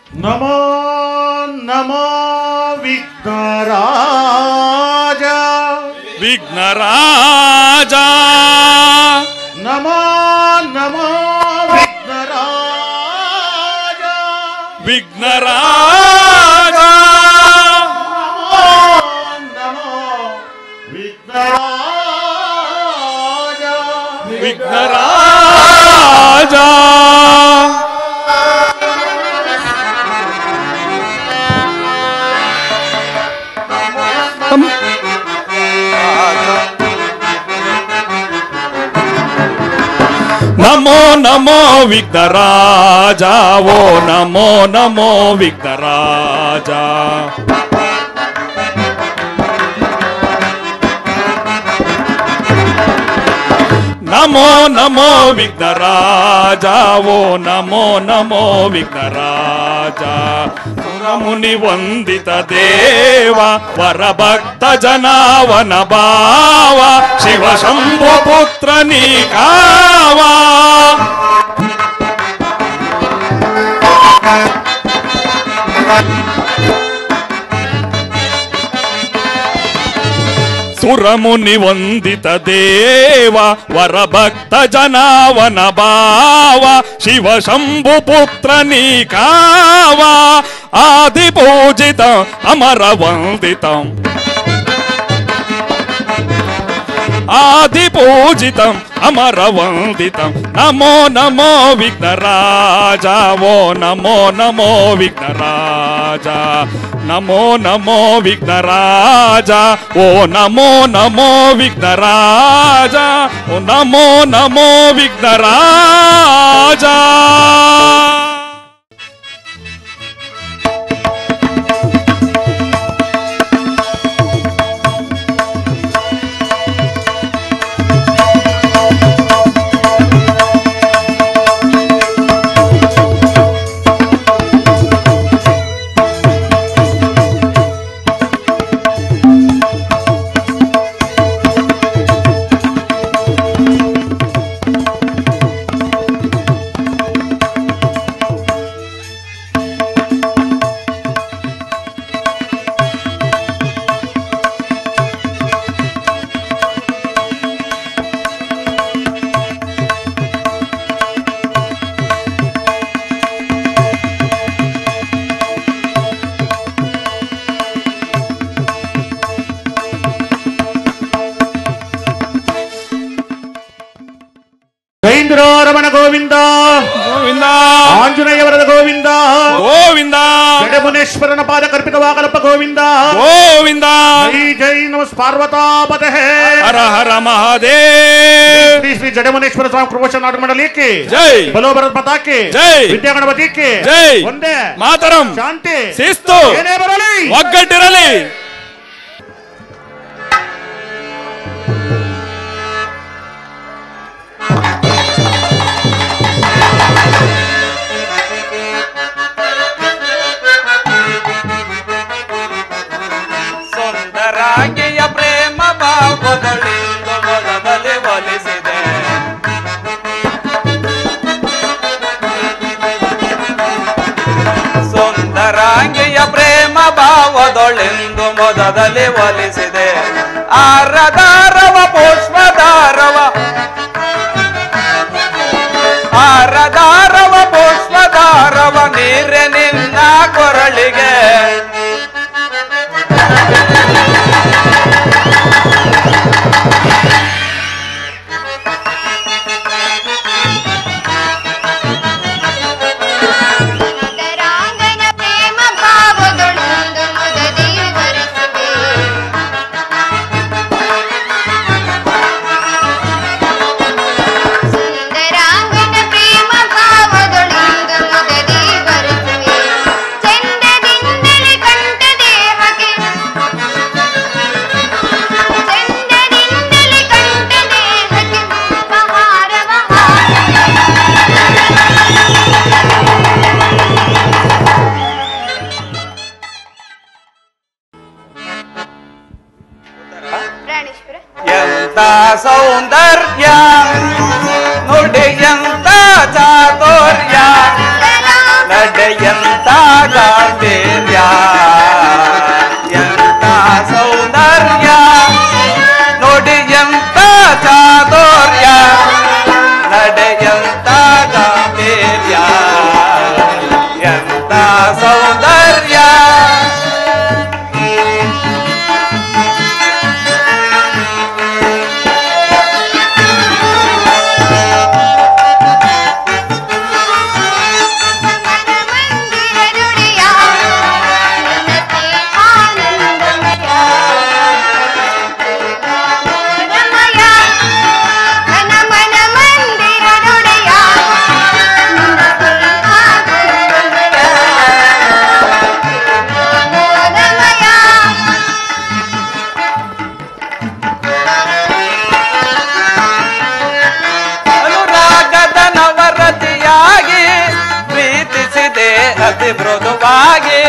ನಮೋ ನಮೋ ವಿಘ್ನರಾಜ ವಿಘ್ನರಾಜ ನಮೋ ನಮೋ ವಿಘ್ನರಾಜ ವಿಘ್ನರಾಜ ನಮೋ ವಿಘ್ನರಾಜ ವಿಘ್ನರಾಜ ನಮೋ ನಮೋ ವಿಘ್ನರಾಜ ಓ ನಮೋ ನಮೋ ವಿಘ್ನರಾಜ ನಮೋ ನಮೋ ವಿಘ್ನರಾಜ ಓ ನಮೋ ನಮೋ ವಿಘ್ನರಾಜ ಸುರಮುನಿ ವಂದಿತ ದೇವ ವರಭಕ್ತ ಜನಾವನ ಭಾವ ಶಿವ ಶಂಭು ಪುತ್ರ ನೀ ಕಾವ ಸುರಮುನಿ ವಂದಿತ ದೇವ ವರಭಕ್ತ ಜನಾವನ ಭಾವ ಶಿವ ಶಂಭು ಪುತ್ರ ನೀ ಕಾವ ಆದಿ ಪೂಜಿತ ಅಮರ ವಂದಿತ ಆದಿ ಪೂಜಿತಂ ಅಮರ ವಂದಿತಂ ನಮೋ ನಮೋ ವಿಘ್ನರಾಜ ಓ ನಮೋ ನಮೋ ವಿಘ್ನರಾಜ ನಮೋ ನಮೋ ವಿಘ್ನರಾಜ ಓ ನಮೋ ನಮೋ ವಿಘ್ನರಾಜ ಓ ನಮೋ ನಮೋ ವಿಘ್ನರಾಜ ಜೈಂದ್ರ ರಮಣ ಗೋವಿಂದ ಗೋವಿಂದ ಆಂಜನೇಯವರದ ಗೋವಿಂದ ಗೋವಿಂದ ಜಡಮುನೇಶ್ವರನ ಪಾದ ಕಲ್ಪಿತವಾಗಲಪ್ಪ ಗೋವಿಂದ ಗೋವಿಂದ ಜೈ ಜೈ ನಮ ಪಾರ್ವತಾಪತೆ ಹರ ಹರ ಮಹಾದೇವ್ ಶ್ರೀ ಶ್ರೀ ಜಡಮುನೇಶ್ವರ ಸ್ವಾಮಿ ಪ್ರವಚನ ನಾಟಕ ಮಾಡಲಿಕ್ಕೆ ಜೈ ಬಲೋ ಭರತ್ ಮತಾಕ್ಕೆ ಜೈ. ವಿದ್ಯಾ ಗಣಪತಿಕ್ಕೆ ಜೈ. ಒಂದೇ ಮಾತರಂ ಶಾಂತಿ ಶಿಸ್ತು ಏನೇ ಬರಲಿ ಒಗ್ಗಟ್ಟಿರಲಿ ಸುಂದರಾಂಗಿಯ ಪ್ರೇಮ ಭಾವದೊಳಿಂದು ಮೊದಲೇ ಒಲಿಸಿದೆ ಸುಂದರಾಂಗಿಯ ಪ್ರೇಮ ಭಾವದೊಳಿಂದು ಮೊದಲೇ ಒಲಿಸಿದೆ ಆರದಾರವ ಪುಷ್ಪದಾರವ ಆರದಾರವ ಪುಷ್ಪದಾರವ ನೀರೆ ನಿನ್ನ ಕೊರಳಿಗೆ ಸುಂದರಾಂಗನ ಪ್ರೇಮ ಭಾವದೊಳೊಂದು ಮುದದಿ ಬರೆಸಿದೆ ಸುಂದರಾಂಗನ ಪ್ರೇಮ ಭಾವದೊಳೊಂದು ಮುದದಿ ಬರೆಸಿದೆ ಚಂದದಿಂದಲೇ ಎಂತ ಗಾಂಭೀರ್ಯ ಎಂತ ಸೌಂದರ್ಯ ನೋಡಿ ಎಂತ ಚಾತುರ್ಯ ನಡೆಯಂತ ಗಾಂಭೀರ್ಯ ಎಂತ ಸೌಂದರ್ಯ ಮಂದಿರದುಡಿಯ ನನ್ನತೆ ಆನಂದಮಯ ರಮಯ ನನ್ನ ಮನ ಮಂದಿರದುಡಿಯ ನನ್ನತೆ ಆನಂದಮಯ ರಮಯ ಅನುರಾಗದ ನವರತಿಯಾಗಿ ಪ್ರೀತಿಸಿದೆ ಅತಿ ಮೃದುವಾಗಿ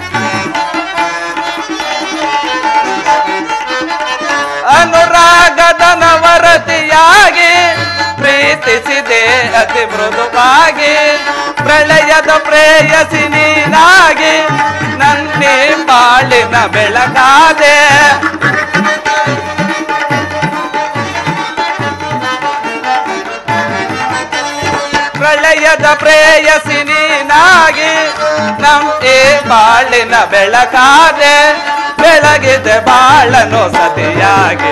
ಅನುರಾಗದ ನವರತಿಯಾಗಿ ಪ್ರೀತಿಸಿದೆ ಅತಿ ಮೃದುವಾಗಿ ಪ್ರಳಯದ ಪ್ರೇಯಸಿ ನೀನಾಗಿ ನನ್ನೇ ಬಾಳಿನ ಬೆಳಗಾದೆ ಪ್ರಳಯದ ಪ್ರೇಯಸಿ ನೀನಾಗಿ ನಮ್ ಈ ಬಾಳಿನ ಬೆಳಕಾದೆ ಬೆಳಗಿದೆ ಬಾಳನು ಸತಿಯಾಗಿ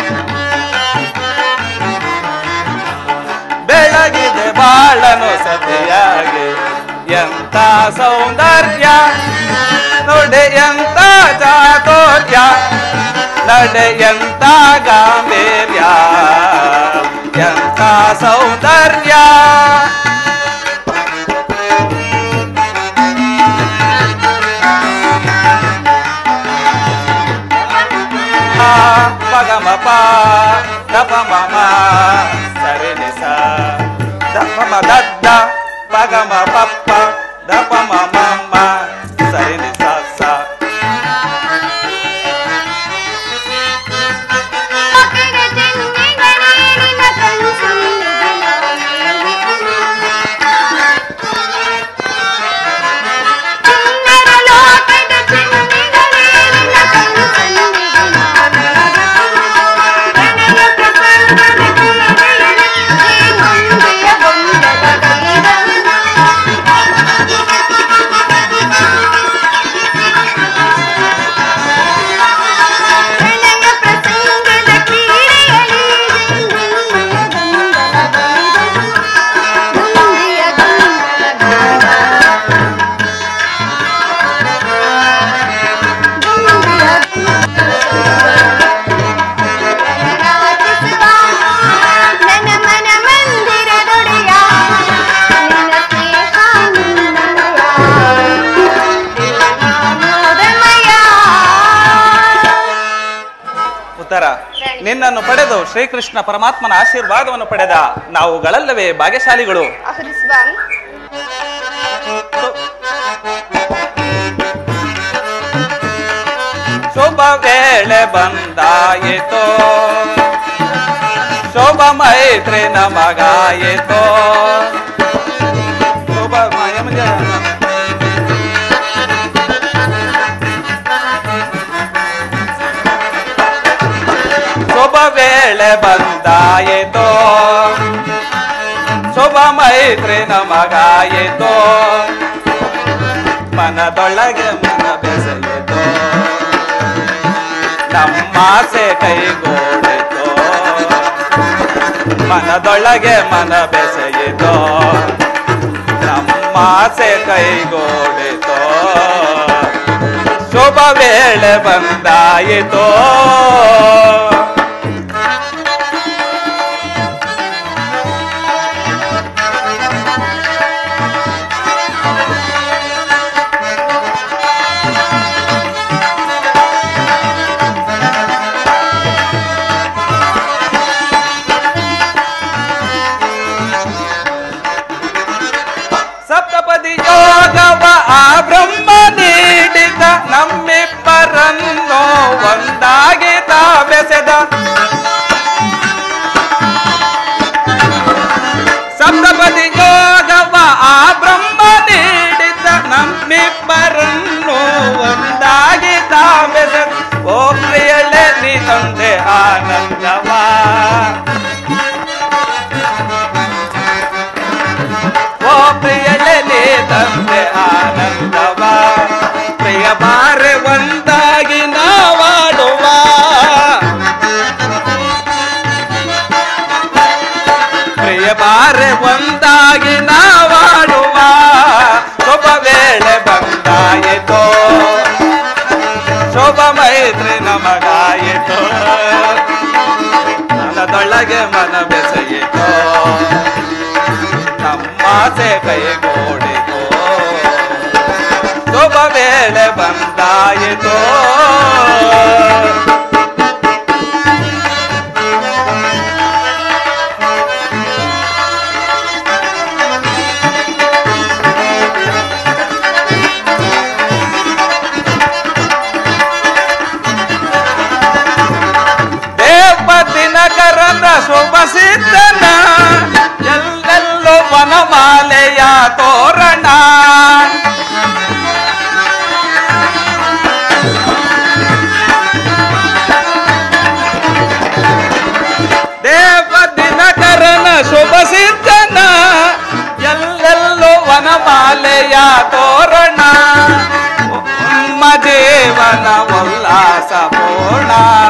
ಬೆಳಗಿದೆ ಬಾಳನು ಸತಿಯಾಗಿ ಎಂತ ಸೌಂದರ್ಯ ನೋಡಿ ಎಂತ ಚಾತುರ್ಯ ನಡೆ ಎಂತ ಗಾಂಭೀರ್ಯ ಎಂತ ಸೌಂದರ್ಯ ಆ, ಪಗಮ ಪ ದಪ ಮಮ ಸರಿ ನಿಸ ದಪ ಮ ದದ್ದ ಪಗಮ ಪಪ್ಪ ದಪ ಮಮ ಮ ಸರಿ ನಿಸ ಸ ಲೋಕದ ಚೆನ್ನಿಗಳೇ ನಿನ್ನ ಚಿನ್ನರ ಲೋಕದ ಚೆನ್ನಿಗಳೇ ನಿನ್ನ ಪ್ರಣಯಕ್ಕೆ ಸಂಗದ ಕೈಗಳಲ್ಲಿ ಈ ಮುಂದೆಯ ಬಂಧದ ಪ್ರಣಯ ಪ್ರಸಂಗದ ಕ್ರೀಡೆಯಲ್ಲಿ ಮುಂದೆಯ ನನ್ನ ಮನ ಮಂದಿರದೊಡೆಯ ನಿನ್ನ ಸ್ನೇಹಾನಂದಮಯ ಉತ್ತರ ನಿನ್ನನ್ನು ಪಡೆದು ಶ್ರೀಕೃಷ್ಣ ಪರಮಾತ್ಮನ ಆಶೀರ್ವಾದವನ್ನು ಪಡೆದ ನಾವುಗಳಲ್ಲವೇ ಭಾಗ್ಯಶಾಲಿಗಳು ಆಹರಿಸುವ ಶುಭ ವೇಳೆ ಬಂದಾಯಿತೋ ಶುಭ ಮೈತ್ರಿ ನಮಗಾಯಿತೋ ಶುಭ ಮ- ಯಮಜ. ಶುಭ ವೇಳೆ ಬಂದಾಯಿತೋ ಶುಭ ಮೈತ್ರಿ ನಮಗಾಯಿತೋ ಮನದೊಳಗೆ ಮನ ಬೆಸೆಯಿತೋ ನಮ್ಮಾಸೆ ಕೈಗೂಡಿತೋ ಮನದೊಳಗೆ ಮನ ಬೆಸೆಯಿತೋ ನಮ್ಮಾಸೆ ಕೈಗೂಡಿತೋ ಶುಭ ವೇಳೆ ಬಂದಾಯಿತೋ ಸಪ್ತಪದಿ ಯೋಗವ ಆ ಬ್ರಹ್ಮ ನೀಡಿದ ನಮ್ಮಿಬ್ಬರನ್ನು ಒಂದಾಗಿ ತಾ ಬೆಸೆದ ನಮ್ಮಿಬ್ಬರನ್ನು ಒಂದಾಗಿ ತಾವೆಸ ಓ ಪ್ರಿಯಳೆ ನೀ ತಂದೆ ಆನಂದವಾ ಓ ಪ್ರಿಯಳೆ ನೀ ತಂದೆ ಆನಂದವಾ ಪ್ರಿಯ ಬಾರೆ ಒಂದಾಗಿ ನಾವಾಡುವ ಪ್ರಿಯ ಬಾರೆ ಒಂದಾಗಿ ನಾವಾಡುವ ಶುಭ ವೇಳೆ ಬಂದಾಯಿತೋ ಶುಭ ಮೈತ್ರಿ ನಮಗಾಯಿತೋ ಮನದೊಳಗೆ ಮನ ಬೆಸೆಯಿತೋ ನಮ್ಮಾಸೆ ಕೈಗೂಡಿತೋ ಶುಭ ವೇಳೆ ಬಂದಾಯಿತೋ ದೇವತಿ ನಗರದ ಶುಭ ಸಿದ್ಧನ ಎಲ್ಲೆಲ್ಲೂ ವನಮಾಲೆಯ ತೋರಣ ದೇವತಿ ನಗರನ ಶುಭ ಸಿದ್ಧನ ಎಲ್ಲೆಲ್ಲೂ ವನಮಾಲೆಯ ತೋರಣ ನಮ್ಮ ಜೀವನ ಉಲ್ಲಾಸ ಪೂರ್ಣ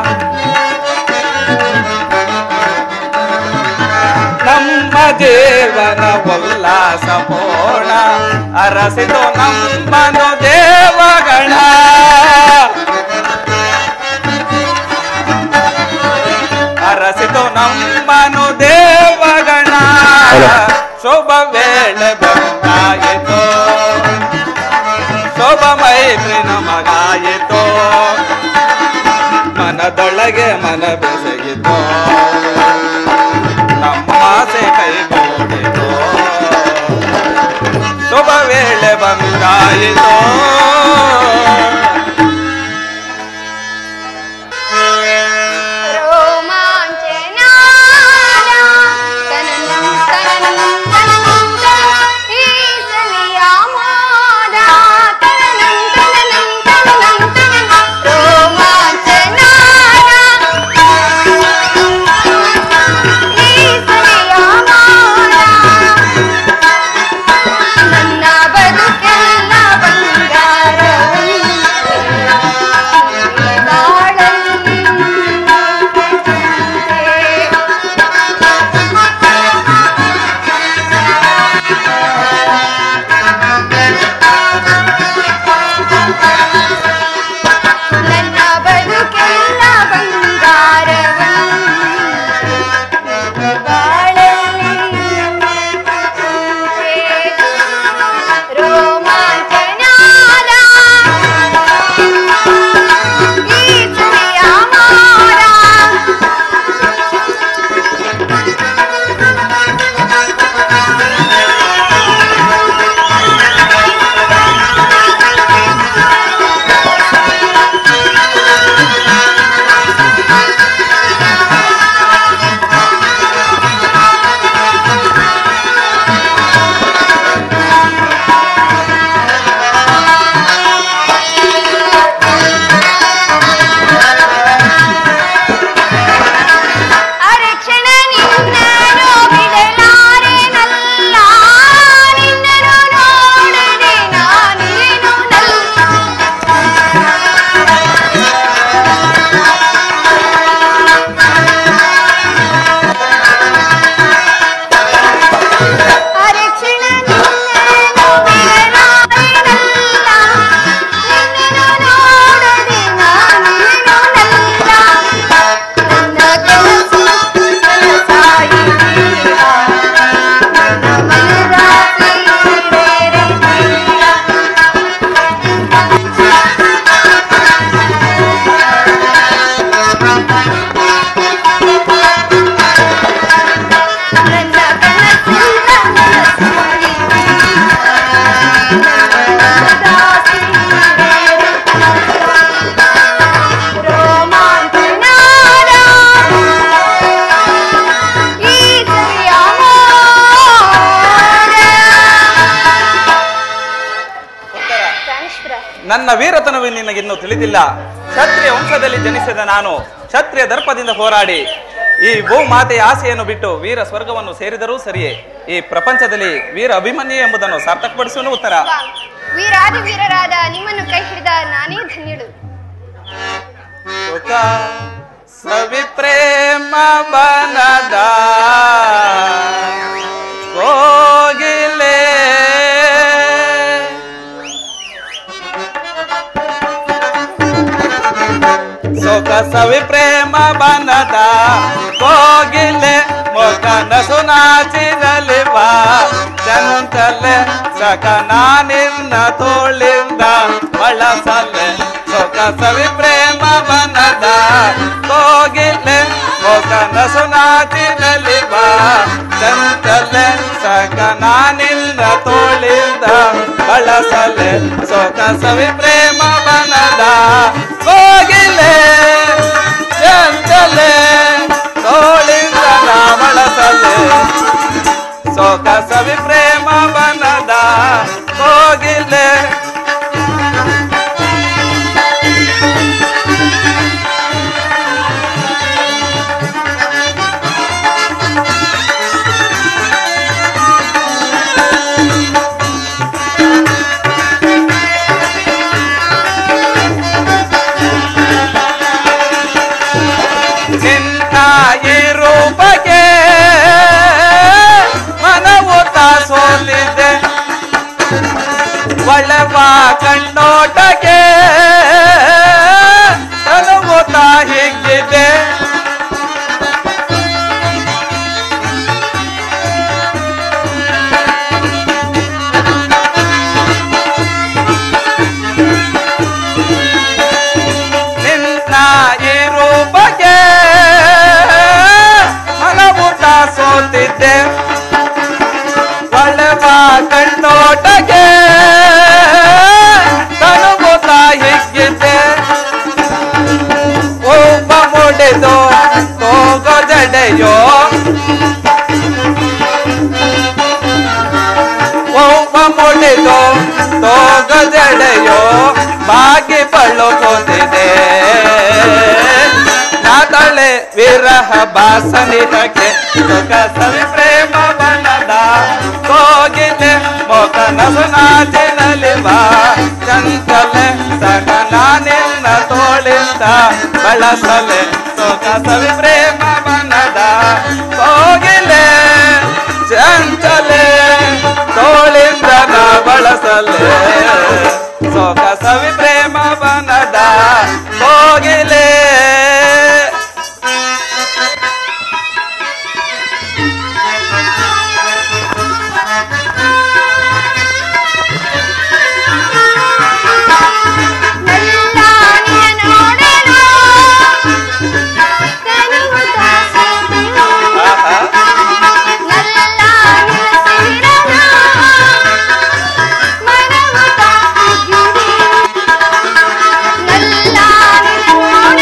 ನಮ್ಮ ಜೀವನ ಉಲ್ಲಾಸ ಪೂರ್ಣ ಅರಸಿದು ನಮ್ಮನು ದೇವಗಣ ಅರಸಿದು ನಮ್ಮನು ದೇವಗಣ ಶುಭ ವೇಳೆ ಬಂದಾಯಿತು ಶುಭ ಮೈತ್ರಿ ನಮಗಾಯಿತು ಮನದೊಳಗೆ ಮನ ಬೆಸೆಯಿತು ನಮ್ಮಾಸೆ ಕೈಗೂಡಿತು ಶುಭ ವೇಳೆ ಬಂದಾಯಿತು ರೋಮಾಂಚನಾದ ತನನಂ ತನನಂ ತನನಂ ತನನಂ ಈಸನಿಯ ಮೋದ ತನನಂ ತನನಂ ತನನಂ ತನನಂ ರೋಮಾಂಚನಾದ ಈಸನಿಯ ಮೋದ ನನ್ನ ಬದುಕೆಲ್ಲ ಬಂಗಾರ ಪ್ರಾಣೇಶ್ವರ ನನ್ನ ವೀರತನವು ನಿನಗಿನ್ನೂ ತಿಳಿದಿಲ್ಲ ಕ್ಷತ್ರಿಯ ವಂಶದಲ್ಲಿ ಜನಿಸಿದ ನಾನು ಕ್ಷತ್ರಿಯ ದರ್ಪದಿಂದ ಹೋರಾಡಿ ಈ ಭೂಮಾತೆಯ ಆಸೆಯನ್ನು ಬಿಟ್ಟು ವೀರ ಸ್ವರ್ಗವನ್ನು ಸೇರಿದರೂ ಸರಿಯೇ ಈ ಪ್ರಪಂಚದಲ್ಲಿ ವೀರ ಅಭಿಮನ್ಯು ಎಂಬುದನ್ನು ಸಾರ್ಥಕಪಡಿಸುವ ಉತ್ತರ ವಾ, ವೀರಾದಿ ವೀರರಾದ ನಿಮ್ಮನ್ನು ಕೈ ಹಿಡಿದ ನಾನೇ ಧನ್ಯಳು ಸುಖ ಸವಿ ಪ್ರೇಮ ಬನದ ಕೋಗಿಲೆ ಸುಖ ಸವಿ ಪ್ರೇಮ ಬನದ ಕೋಗಿಲೆ ಮೊಗನ ಸುನಾಚಿರಲಿವ ಚಂಚಲೆ ಸಕನ ನಿನ್ನ ತೋಳಿಂದ ಬಳಸಲೆ ಸುಖ ಸವಿ ಪ್ರೇಮ ಬನದ ಕೋಗಿಲೆ ಮೊಗನ ಸುನಾಚಿರಲಿವ ಚಂಚಲೆ ಸಕನ ನಿನ್ನ ತೋಳಿಂದ ಬಳಸಲೆ ಸುಖ ಸವಿ ಪ್ರೇಮ ಬನದ ಕೋಗಿಲೆ ಚಂಚಲೆ ತೋಳಿಂದ ನಾ ಬಳಸಲೆ ಸೋಕ ಸವಿ ಪ್ರೇಮ ಬನದ ಕೋಗಿಲೆ ನಿನ್ನ ಈ ರೂಪಕ್ಕೆ ಮನವು ತಾ ಸೋಲಿದೆ ಒಳವ ಕಣ್ಣೋಟಕ್ಕೆ ತನವು ತಾ ಹಿಗ್ಗಿದೆ ನಿನ್ನ ಈ ರೂಪಕ್ಕೆ ಹಲವು ತಾ ಸೋತಿದ್ದೆ ಒಳವ ಕಣ್ಣೋಟಕ್ಕೆ ತನುವು ತಾ ಹಿಗ್ಗಿದ್ದೆ ಒಬ್ಬ ಮುಡಿದು ತೋಗೋ ಜಡೆಯೋ ಒಬ್ಬ ಮುಡಿದು ತೋಗ ಜಡೆಯೋ ಬಾಗಿ ಬಳ್ಳುತ್ತಿದೆ ನಾತಳೆ ವಿರಹ ಬಾಸನಿಹಕ್ಕೆ ಸುಖ ಸವಿ ಪ್ರೇಮ ಬನದ ಕೋಗಿಲೆ ಮೊಗನ ಸುನಾಚಿನಲಿವ ಚಂಚಲೆ ಸಗನ ನಿನ್ನ ತೋಳಿಂದ ಬಳಸಲೆ ಸುಖ ಸವಿ ಪ್ರೇಮ ಬನದ ಕೋಗಿಲೆ ಚಂಚಲೆ ತೋಳಿಂದ ನಾ ಬಳಸಲೆ ಸೋಕ ಸವಿ ಪ್ರೇಮ ಬನದ ಹೋಗಿಲೆ ನಲ್ಲ ನಿನ್ನ ನೋಡೆನು ತನುವು ತಾಸಿದೆನು. ಆಹಾ. ನಲ್ಲ ನಿನ್ನ ಸೇರನ ಮನವು ತಾಸಿಗಿದೆ. ನಲ್ಲ ನಿನ್ನ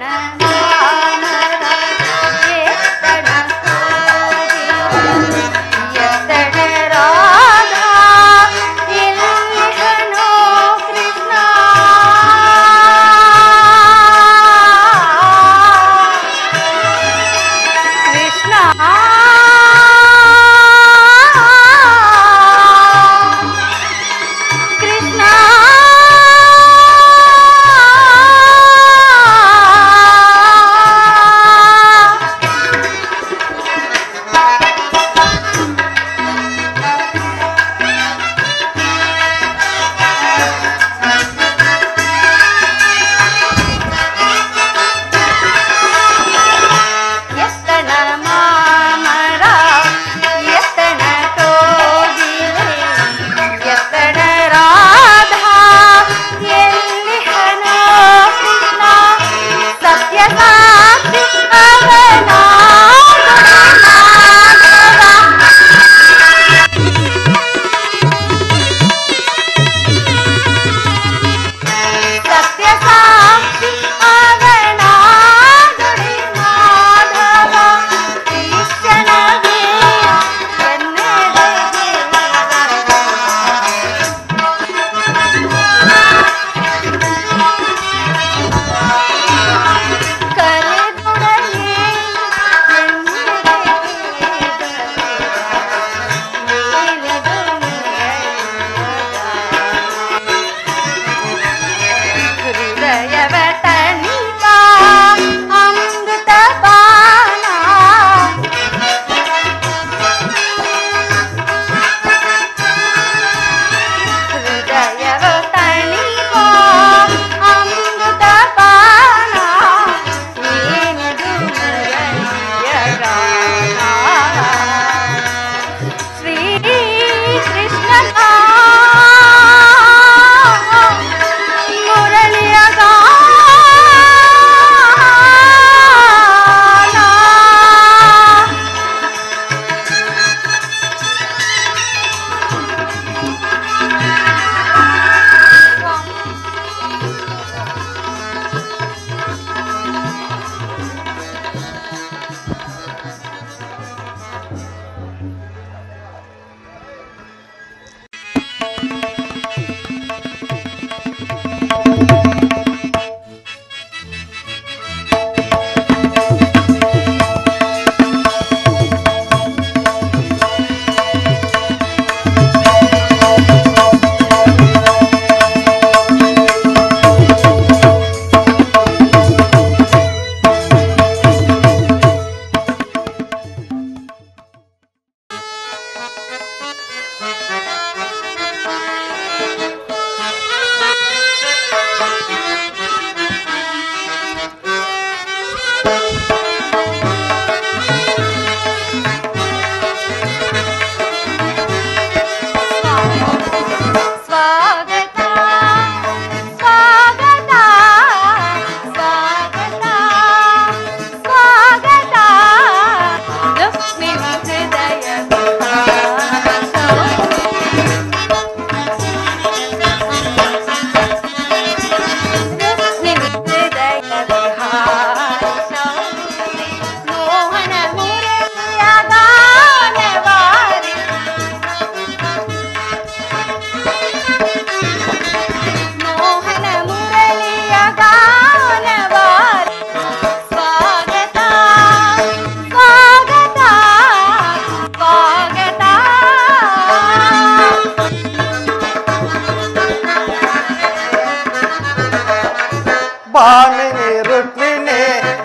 ಭಾಮಿನಿ ರುಕ್ಮಿಣಿ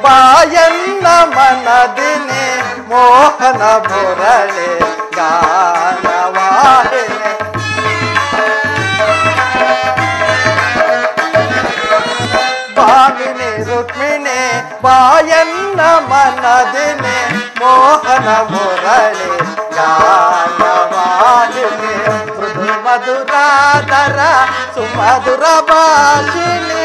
ಬಾಯನ್ನ ಮನದಿನಿ ಮೋಹನ ಮುರಳಿ ಗಾನವಾಹಿನಿ ಭಾಮಿನಿ ರುಕ್ಮಿಣಿ ಬಾಯನ್ನ ಮನದಿನಿ ಮೋಹನ ಮುರಳಿ ಗಾನವಾಹಿನಿ ಮೃದು ಮಧುರಾದರ ಸುಮಧುರ ಭಾಷಿಣಿ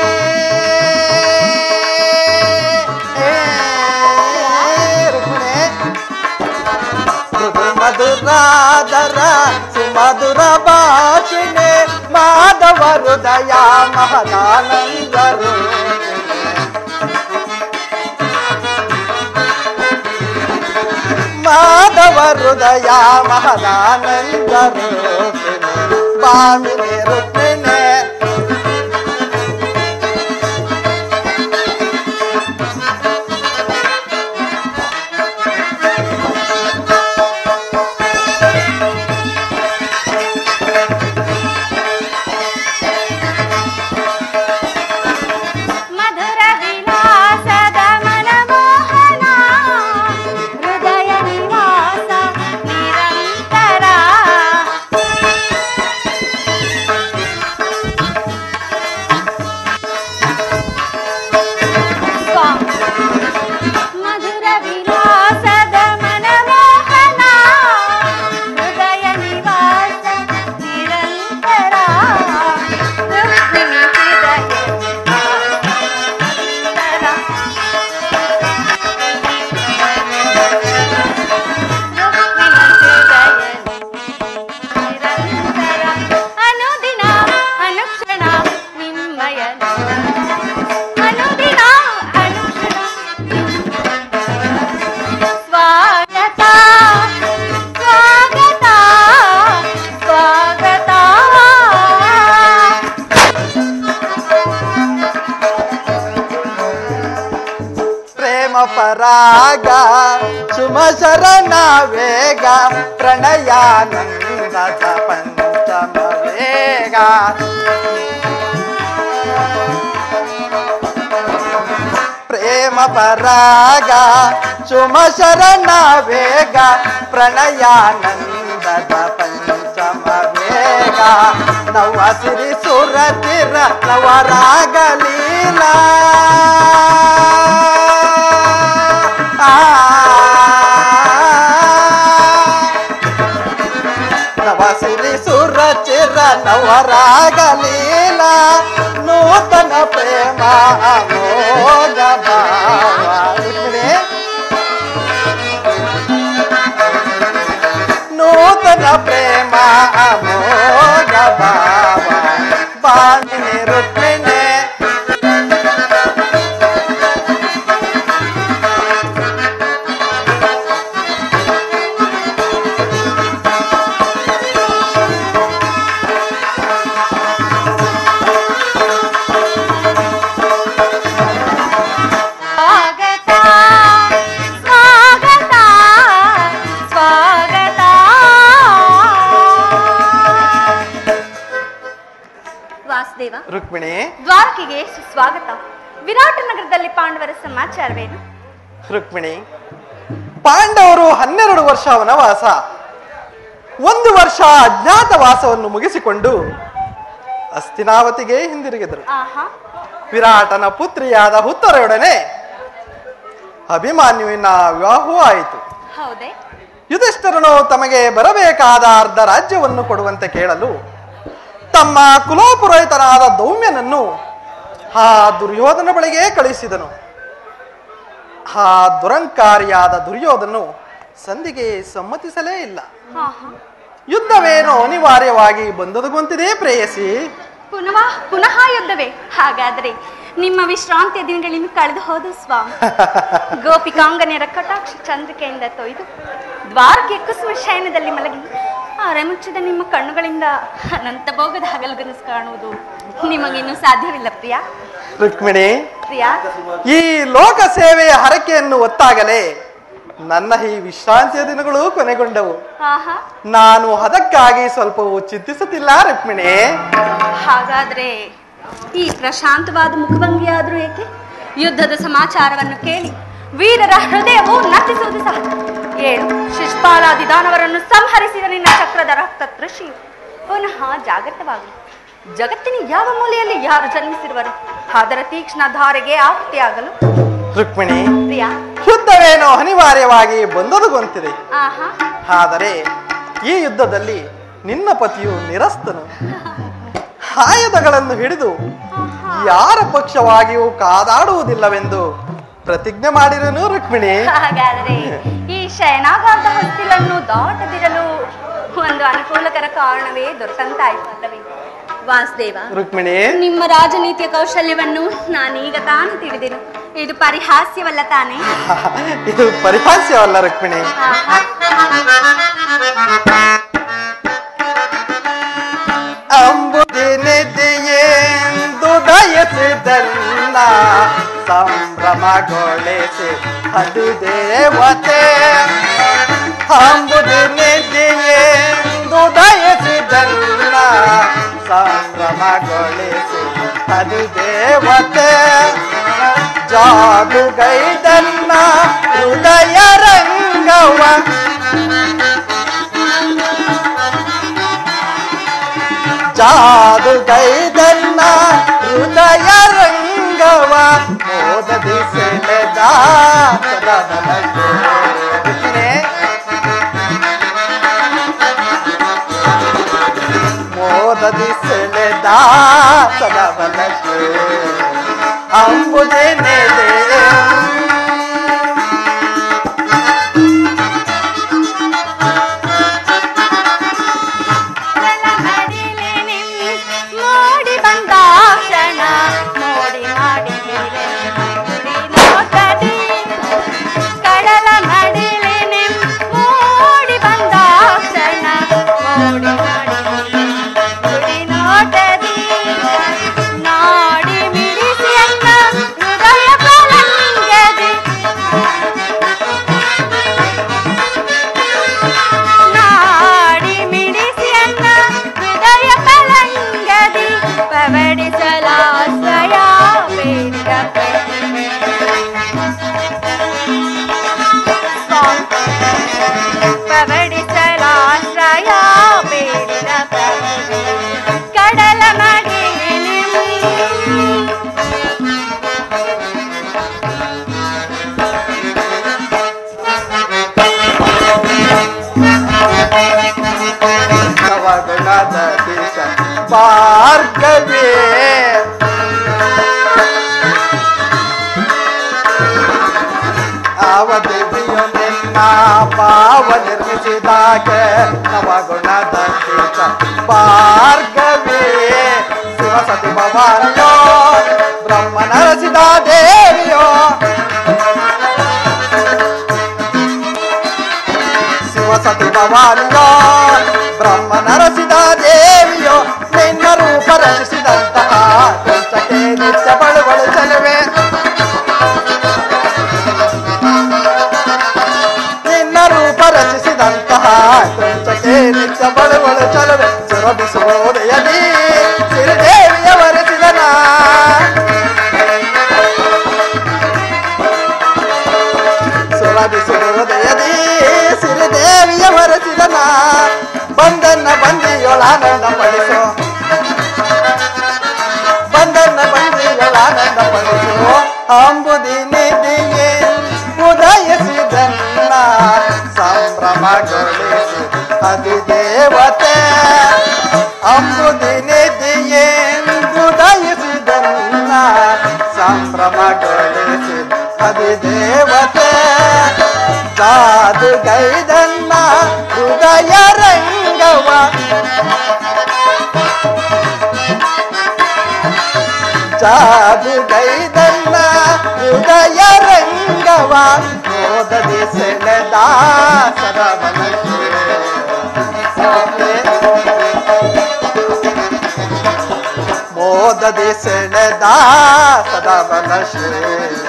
ಏ, ರುಕ್ಮಿಣಿ ಮೃದು ಮಧುರಾದರ ಸುಮಧುರ ಭಾಷಿಣೆ ಮಾಧವ ಹೃದಯ ಮಹದಾನಂದರು ನವ ಹೃದಯ ಮಹದಾನಂದ ರೂಪಿಣಿ ಭಾಮಿನಿ ರುಕ್ಮಿಣಿ ಮಧುರ ವಿಲಾಸದ ಮನಮೋಹನ ಹೃದಯ ನಿವಾಸ ನಿರಂತರ ಮಧುರ ವಿಲಾಸದ ಮನಮೋಹನ ಹೃದಯ ನಿವಾಸ ನಿರಂತರ ರುಕ್ಮಿಣಿ ಹೃದಯ ಅನುದಿನ ಅನುಕ್ಷಣ ನಿಮ್ಮಯ ಅನುದಿನ ಅನುಕ್ಷಣ ಸ್ವಾಗತ ಸ್ವಾಗತ ಸ್ವಾಗತ ಪ್ರೇಮ ಪರಾಗ ಸುಮ ಶರಣ ವೇಗ ಪ್ರಣಯಾನಂದದ ಪಂಚಮ ವೇಗ ಪ್ರೇಮ ಪರಾಗ ಸುಮ ಶರಣ ವೇಗ ಪ್ರಣಯಾನಂದದ ಪಂಚಮ ವೇಗ ನವ ಸಿರಿ ಸುರತಿರ ನವರಾಗ ಲೀಲಾ ನವ ಸಿರಿ ಸುರ ಚಿರ ನವರಾಗ ಲೀಲಾ ನೂತನ ಪ್ರೇಮ ಅಮೋಘ ಭಾವ ರುಕ್ಮಿಣಿ ನೂತನ ಪ್ರೇಮ ಅಮೋಘ ಭಾವ ಬಾಣಿನಿ ರುಕ್ಮಿಣಿ ಸ್ವಾಗತ ಸ್ವಾಗತ ಸ್ವಾಗತ ವಾಸುದೇವ ರುಕ್ಮಿಣಿ ದ್ವಾರಕೆಗೆ ಸುಸ್ವಾಗತ ವಿರಾಟ ನಗರದಲ್ಲಿ ಪಾಂಡವರ ಸಮಾಚಾರವೇನು ರುಕ್ಮಿಣಿ ಪಾಂಡವರು ಹನ್ನೆರಡು ವರ್ಷ ವನವಾಸ ಒಂದು ವರ್ಷ ಅಜ್ಞಾತವಾಸವನ್ನು ಮುಗಿಸಿಕೊಂಡು ಅಸ್ತಿನಾವತಿಗೆ ಹಿಂದಿರುಗಿದರು ಆಹಾ ವಿರಾಟನ ಪುತ್ರಿಯಾದ ಹುತ್ತರೊಡನೆ ಅಭಿಮಾನ್ಯುವಿನ ವಿವಾಹವೂ ಆಯಿತು ಹೌದೇ ಯುಧಿಷ್ಠರನು ತಮಗೆ ಬರಬೇಕಾದ ಅರ್ಧ ರಾಜ್ಯವನ್ನು ಕೊಡುವಂತೆ ಕೇಳಲು ತಮ್ಮ ಕುಲೋಪುರೋಹಿತನಾದ ದೌಮ್ಯನನ್ನು ಆ ದುರ್ಯೋಧನ ಬಳಿಗೆ ಕಳುಹಿಸಿದನು ಆ ದುರಂಕಾರಿಯಾದ ದುರ್ಯೋಧನು ಸಂಧಿಗೆ ಸಮ್ಮತಿಸಲೇ ಇಲ್ಲ ಆಹಾ ಯುದ್ಧವೇನೋ ಅನಿವಾರ್ಯವಾಗಿ ಬಂದೊದಗುವಂತಿದೆ ಪ್ರೇಯಸಿ ಪುನಃ ಪುನಃ ಯುದ್ಧವೇ ಹಾಗಾದ್ರೆ ನಿಮ್ಮ ವಿಶ್ರಾಂತಿಯ ದಿನಗಳಿಂದ ಕಳೆದು ಹೋದ ಸ್ವಾಮಿ ಗೋಪಿಕಾಂಗನೆಯರ ಕಟಾಕ್ಷ ಚಂದ್ರಿಕೆಯಿಂದ ತೊಯ್ದು ದ್ವಾರಕೆ ಕುಸುಮ ಶಯನದಲ್ಲಿ ಮಲಗಿ ಅರೆಮುಚ್ಚಿದ ನಿಮ್ಮ ಕಣ್ಣುಗಳಿಂದ ಅನಂತ ಭೋಗದ ಹಗಲುಗನಸು ಕಾಣುವುದು ನಿಮಗಿನ್ನೂ ಸಾಧ್ಯವಿಲ್ಲ ಪ್ರಿಯ ರುಕ್ಮಿಣಿ ಪ್ರಿಯ ಈ ಲೋಕ ಸೇವೆಯ ಹರಕೆಯನ್ನು ಒತ್ತಾಗಲೇ ನನ್ನ ಈ ವಿಶ್ರಾಂತಿಯ ದಿನಗಳು ಕೊನೆಗೊಂಡವು ಆಹಾ ನಾನು ಅದಕ್ಕಾಗಿ ಸ್ವಲ್ಪವೂ ಚಿಂತಿಸುತ್ತಿಲ್ಲ ರುಕ್ಮಿಣಿ ಹಾಗಾದ್ರೆ ಈ ಪ್ರಶಾಂತವಾದ ಮುಖಭಂಗಿಯಾದ್ರೂ ಏಕೆ ಯುದ್ಧದ ಸಮಾಚಾರವನ್ನು ಕೇಳಿ ವೀರರ ಹೃದಯವು ನಟಿಸುವುದು ಸಹ ಏಳು ಶಿಷ್ಪಾಲಾದಿ ದಾನವರನ್ನು ಸಂಹರಿಸಿದ ನಿನ್ನ ಚಕ್ರದ ರಕ್ತ ತೃಷಿ ಪುನಃ ಜಾಗೃತವಾಗಲಿ ಜಗತ್ತಿನ ಯಾವ ಮೂಲೆಯಲ್ಲಿ ಯಾರು ಜನ್ಮಿಸಿರುವರು ಅದರ ತೀಕ್ಷ್ಣ ಧಾರೆಗೆ ಆಹುತಿಯಾಗಲು ರುಕ್ಮಿಣಿ ಪ್ರಿಯ ಯುದ್ಧವೇನೋ ಅನಿವಾರ್ಯವಾಗಿ ಬಂದೊದಗುವಂತಿದೆ ಆಹಾ ಆದರೆ ಈ ಯುದ್ಧದಲ್ಲಿ ನಿನ್ನ ಪತಿಯು ನಿರಸ್ತನು ಆಯುಧಗಳನ್ನು ಹಿಡಿದು ಯಾರ ಪಕ್ಷವಾಗಿಯೂ ಕಾದಾಡುವುದಿಲ್ಲವೆಂದು ಪ್ರತಿಜ್ಞೆ ಮಾಡಿರನು ರುಕ್ಮಿಣಿ ಹಾಗಾದರೆ ಈ ಶಯನಾಗಾರದ ಹೊಸ್ತಿಲನ್ನು ದಾಟದಿರಲು ಒಂದು ಅನುಕೂಲಕರ ಕಾರಣವೇ ದೊರೆತಂತಾಯ್ತು ಅಲ್ಲವೇ ವಾಸುದೇವ ರುಕ್ಮಿಣಿ ನಿಮ್ಮ ರಾಜನೀತಿಯ ಕೌಶಲ್ಯವನ್ನು ನಾನೀಗ ತಾನು ತಿಳಿದೆನು ಇದು ಪರಿಹಾಸ್ಯವಲ್ಲ ತಾನೇ ಇದು ಪರಿಹಾಸ್ಯವಲ್ಲ ರುಕ್ಮಿಣಿ ಅಂಬುದಿನಿದೆಯೆಂದು ದಯಸಿದಲ್ಲ ಸಂಭ್ರಮಗೊಳಿಸಿ ಅದು ದೇವತೆ ಅಂಬುದಿನಿದೆಯೆಂದು ದಯಸಿದಲ್ಲ ಸಂಭ್ರಮಗೊಳಿಸಿ ಅದು ದೇವತೆ ಜಾದುಗೈದನ್ನ ಹೃದಯ ರಂಗವ ಜಾದುಗೈದನ್ನ ಹೃದಯ ರಂಗವ ಮೋದದಿ ಸೆಳೆದ ಸದನಕ್ಕೆ. ಮೋದದಿ ಸೆಳೆದ ಸದವನಕ್ಕೆ ಅಂಬುದೇ ನೆಲೆ ಮೋಡಿ ಬಂದ ಕ್ಷಣ ಮೋಡಿ ಮಾಡಿ ನೋಟದಿ ಕಡಲ ಮಡಿಲಿನಿ ಮೋಡಿ ಬಂದ ಕ್ಷಣ ಮೋಡಿ ಮಾಡಿ ಗುಡಿ ನೋಟದಿ ನಾಡಿ ಮಿಡಿಸಿ ಅನ್ನ ಹೃದಯ ಪಲಂಗದಿ ನಾಡಿ ಮಿಡಿಸಿ ಅನ್ನ ಹೃದಯ ಪಲಂಗದಿ ಪವಡಿಸಲಾಶ್ರಯ ಬೇಡಿದ ಪವಡಿಸಲಾಶ್ರಯ ಬೇಡಿದ ಕಡಲ ಮಡಿಲಿನಿ ನವಗುಣದ ದೇಶ ಭಾರ್ಗವೇ ಆವ ದೇವಿಯು ನಿನ್ನ ಪಾವ ನಿರ್ಮಿಸಿದಾಗ ನವಗುಣದ ದೇಶ ಭಾರ್ಗವೇ ಶಿವಸತಿ ಭವಾನಿಯೋ ಬ್ರಹ್ಮ ನರಸಿದ ದೇವಿಯೋ ಶಿವಸತಿ ಭವಾನಿಯೋ ಬ್ರಹ್ಮ ನರಸಿದ ದೇವಿಯೋ ನಿನ್ನ ರೂಪ ರಚಿಸಿದಂತಹ ಕೊಂಚಕ್ಕೆ ನಿತ್ಯ ಬಳುವಳು ಚೆಲುವೆ ನಿನ್ನ ರೂಪ ರಚಿಸಿದಂತಹ ಕೊಂಚಕ್ಕೆ ನಿತ್ಯ ಬಳುವಳು ಚೆಲುವೆ ಸುರಭಿಸುವ ಉದಯದಿ ಸಿರಿದೇವಿಯ ವರೆಸಿದನ ಸುರಭಿಸುವುದಯದಿ ಸಿರಿದೇವಿಯ ಹೊರಸಿದನ ಬಂದನ್ನ ಬಂದಿಯೊಳಾನಂದ ಪಡಿಸೋ ಬಂದನ್ನ ಬಂದಿಯೊಳಾನಂದ ಪಡಿಸೋ ಅಂಬುದಿ ನಿಧಿಯೇ ಉದಯಿಸಿದನ್ನ ಸಂಭ್ರಮಗೊಳಿಸಿ ಅದಿ ದೇವತೆ ಅಂಬುದಿ ನಿಧಿಯೇ ಉದಯಿಸಿದನ್ನ ಸಂಭ್ರಮಗೊಳಿಸಿ ಅದಿ ದೇವತೆ ಜಾದುಗೈದನ್ನ ಹೃದಯ ರಂಗವ ಜಾದುಗೈದನ್ನ ಹೃದಯ ರಂಗವ ಓದದಿ ಸೆಳೆದ ಸದವನಕ್ಕೆ ಮೋದದಿ ಸೆಳೆದ ಸದವನ ಶ್ರೀ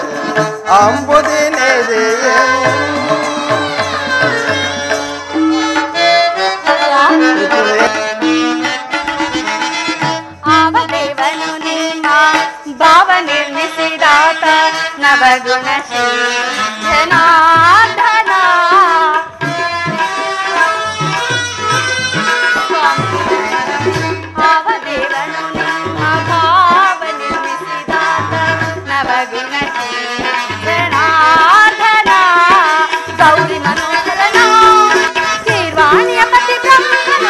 ಅಂಬುದಿನೆದೆಯೇ ಆವ ದೇವನು ನಿಮ್ಮ ಭಾವ ನಿರ್ಮಿಸಿದಾತ ನವಗುಣ ಶ್ರೀ ಜನಾರ್ದನ ಆವ ದೇವನು ನಿಮ್ಮ ಭಾವ ನಿರ್ಮಿಸಿದಾತ ನವಗುಣ ಶ್ರೀ ಜನಾರ್ದನ ಗೌರಿ ಮನೋಹರನ ಶೀರ್ವಾಣಿಯ ಪತಿ ಬ್ರಹ್ಮನ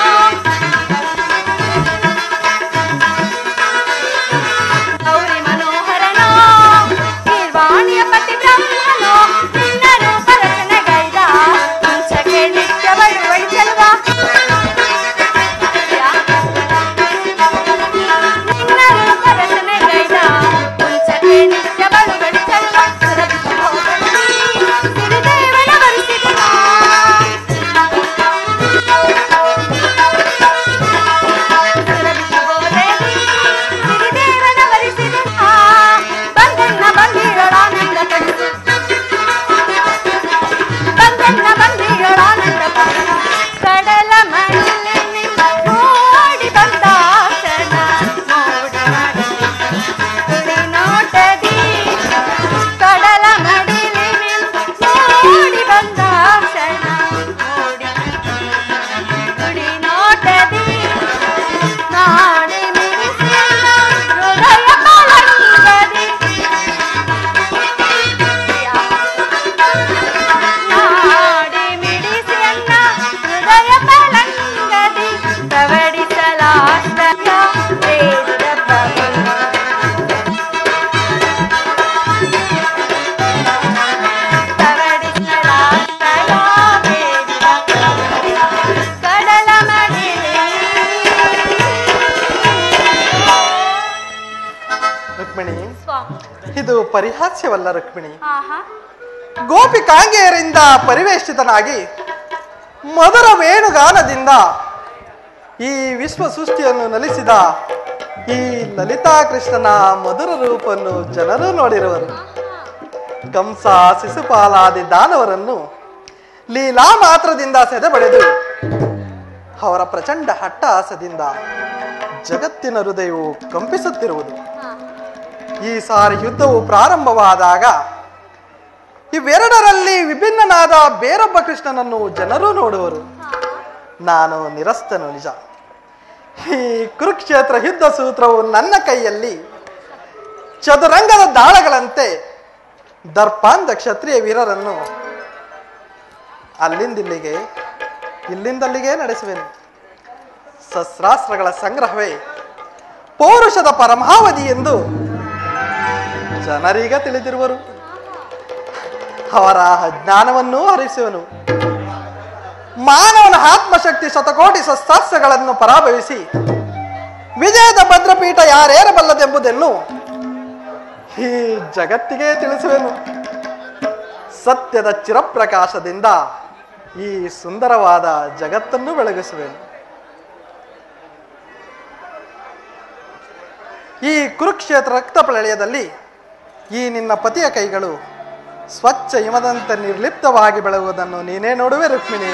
ಗೌರಿ ಮನೋಹರನೋ ನಿರ್ವಾಣಿಯ ಪತಿ ಬ್ರಹ್ಮನೋ ನಿನ್ನ ರೂಪ ರಚನೆಗೈದ ಹಂಸಕ್ಕೆ ನಿತ್ಯ ಬಳುವಳಿ ಚೆಲುವ ನಿನ್ನ ರೂಪ ರಚನೆಗೈದ ಹಂಸಕ್ಕೆ ನಿತ್ಯ ಬಳುವಳಿ ರುಕ್ಮಿಣಿ ಸ್ವಾಮಿ ಇದು ಪರಿಹಾಸ್ಯವಲ್ಲ ರುಕ್ಮಿಣಿ ಆಹಾ ಗೋಪಿಕಾಂಗೆಯರಿಂದ ಪರಿವೇಷ್ಟಿತನಾಗಿ ಮಧುರ ವೇಣುಗಾನದಿಂದ ಈ ವಿಶ್ವ ಸೃಷ್ಟಿಯನ್ನು ನಲಿಸಿದ ಈ ಲಲಿತಾ ಕೃಷ್ಣನ ಮಧುರ ರೂಪವನ್ನು ಜನರು ನೋಡಿರುವರು ಕಂಸ ಶಿಶುಪಾಲಾದಿ ದಾನವರನ್ನು ಲೀಲಾ ಮಾತ್ರದಿಂದ ಸೆದೆಬಡೆದು ಅವರ ಪ್ರಚಂಡ ಹಟ್ಟಹಾಸದಿಂದ ಜಗತ್ತಿನ ಹೃದಯವು ಕಂಪಿಸುತ್ತಿರುವುದು ಈ ಸಾರಿ ಯುದ್ಧವು ಪ್ರಾರಂಭವಾದಾಗ ಇವೆರಡರಲ್ಲಿ ವಿಭಿನ್ನನಾದ ಬೇರೊಬ್ಬ ಕೃಷ್ಣನನ್ನು ಜನರು ನೋಡುವರು ನಾನು ನಿರಸ್ತನು ನಿಜ ಈ ಕುರುಕ್ಷೇತ್ರ ಯುದ್ಧ ಸೂತ್ರವು ನನ್ನ ಕೈಯಲ್ಲಿ ಚದುರಂಗದ ದಾಳಗಳಂತೆ ದರ್ಪಾಂಧ ಕ್ಷತ್ರಿಯ ವೀರರನ್ನು ಅಲ್ಲಿಂದಿಲ್ಲಿಗೆ ಇಲ್ಲಿಂದಲ್ಲಿಗೆ ನಡೆಸುವೆನು ಶಸ್ತ್ರಾಸ್ತ್ರಗಳ ಸಂಗ್ರಹವೇ ಪೌರುಷದ ಪರಮಾವಧಿ ಎಂದು ಜನರೀಗ ತಿಳಿದಿರುವರು ಅವರ ಅಜ್ಞಾನವನ್ನೂ ಹರಿಸುವನು ಮಾನವನ ಆತ್ಮಶಕ್ತಿ ಶತಕೋಟಿ ಶಸ್ತ್ರಾಸ್ತ್ರಗಳನ್ನು ಪರಾಭವಿಸಿ ವಿಜಯದ ಭದ್ರಪೀಠ ಯಾರೇರಬಲ್ಲದೆಂಬುದನ್ನು ಈ ಜಗತ್ತಿಗೆ ತಿಳಿಸುವೆನು ಸತ್ಯದ ಚಿರಪ್ರಕಾಶದಿಂದ ಈ ಸುಂದರವಾದ ಜಗತ್ತನ್ನು ಬೆಳಗಿಸುವೆನು ಈ ಕುರುಕ್ಷೇತ್ರ ರಕ್ತ ಪ್ರಳಯದಲ್ಲಿ ಈ ನಿನ್ನ ಪತಿಯ ಕೈಗಳು ಸ್ವಚ್ಛ ಹಿಮದಂತೆ ನಿರ್ಲಿಪ್ತವಾಗಿ ಬೆಳಗುವುದನ್ನು ನೀನೇ ನೋಡುವೆ ರುಕ್ಮಿಣಿ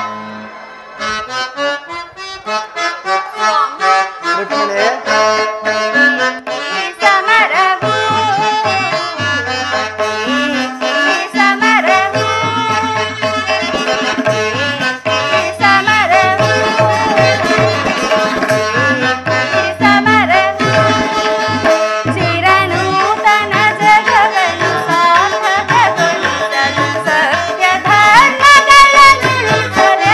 ರುಕ್ಮಿಣಿ ಈ ಸಮರವು ಈ ಸಮರವು ಈ ಸಮರವು ಈ ಸಮರವು ಚಿರನೂತನ ಜಗವನ್ನು ಸಾರ್ಥಕಗೊಳಿಸಲು ಸತ್ಯ ಧರ್ಮಗಳನ್ನು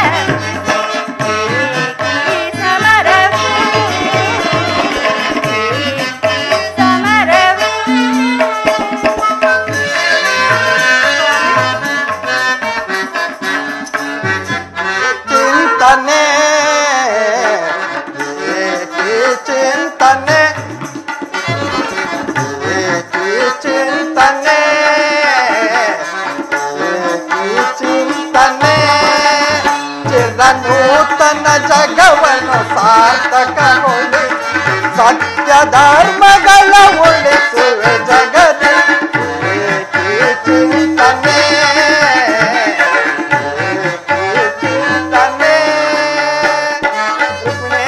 ಈ ಸಮರವು ಸಮರವು ಚಿಂತನೆ ಏಕಿ ಚಿಂತನೆ ಏಕಿ ಚಿಂತನೆ ಏಕಿ ಚಿಂತನೆ ಚಿರನೂತನ ಜಗವನ್ನು ಸಾರ್ಥಕಗೊಳಿ ಸತ್ಯ ಧರ್ಮಗಳ ಉಳಿಸುವೆ ಜಗದ ಏಕಿ ಚಿಂತನೆ ಚಿಂತನೆ ರುಕ್ಮಿಣಿ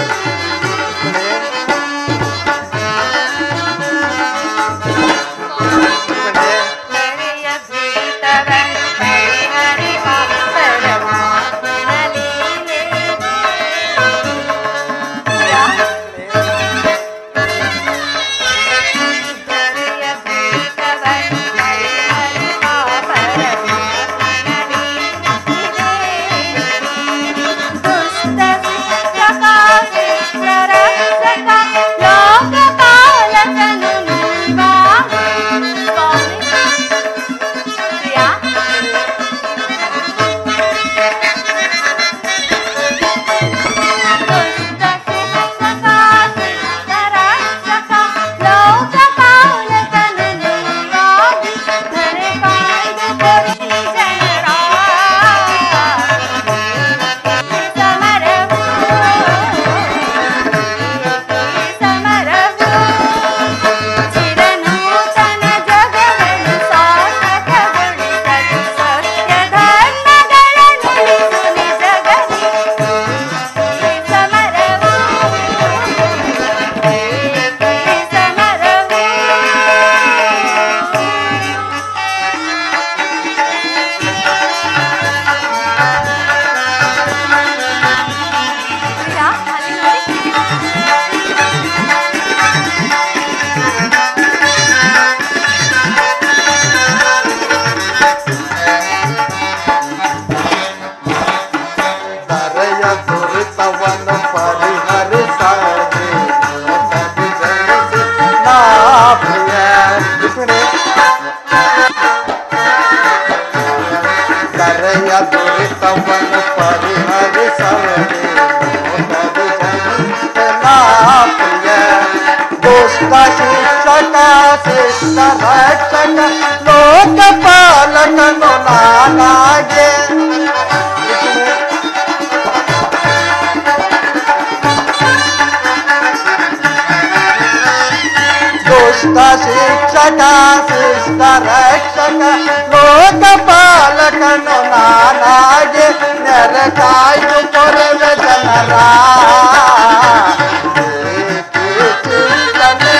ರುಕ್ಮಿಣಿ ಕರೆಯ ದುರಿತವನ್ನು ಪರಿಹರಿಸಲದೆ ಲೋಕದಿ ಜನಿಸಿದ ಪ್ರಿಯ ದುಷ್ಟ ಶಿಕ್ಷಕ ಶಿಷ್ಟ ರಕ್ಷಕ ಲೋಕಪಾಲಕನು ನಾನಾಗೆ ದುಷ್ಟ ಶಿಕ್ಷಕ ಶಿಷ್ಟ ರಕ್ಷಕ ಲೋಕಪಾಲಕನು ನಾನಾಗೆ ನೆರೆ ಕಾಯ್ದು ಕೊರವೆ ಜನರ ಏಕೆ ಚಿಂತನೆ?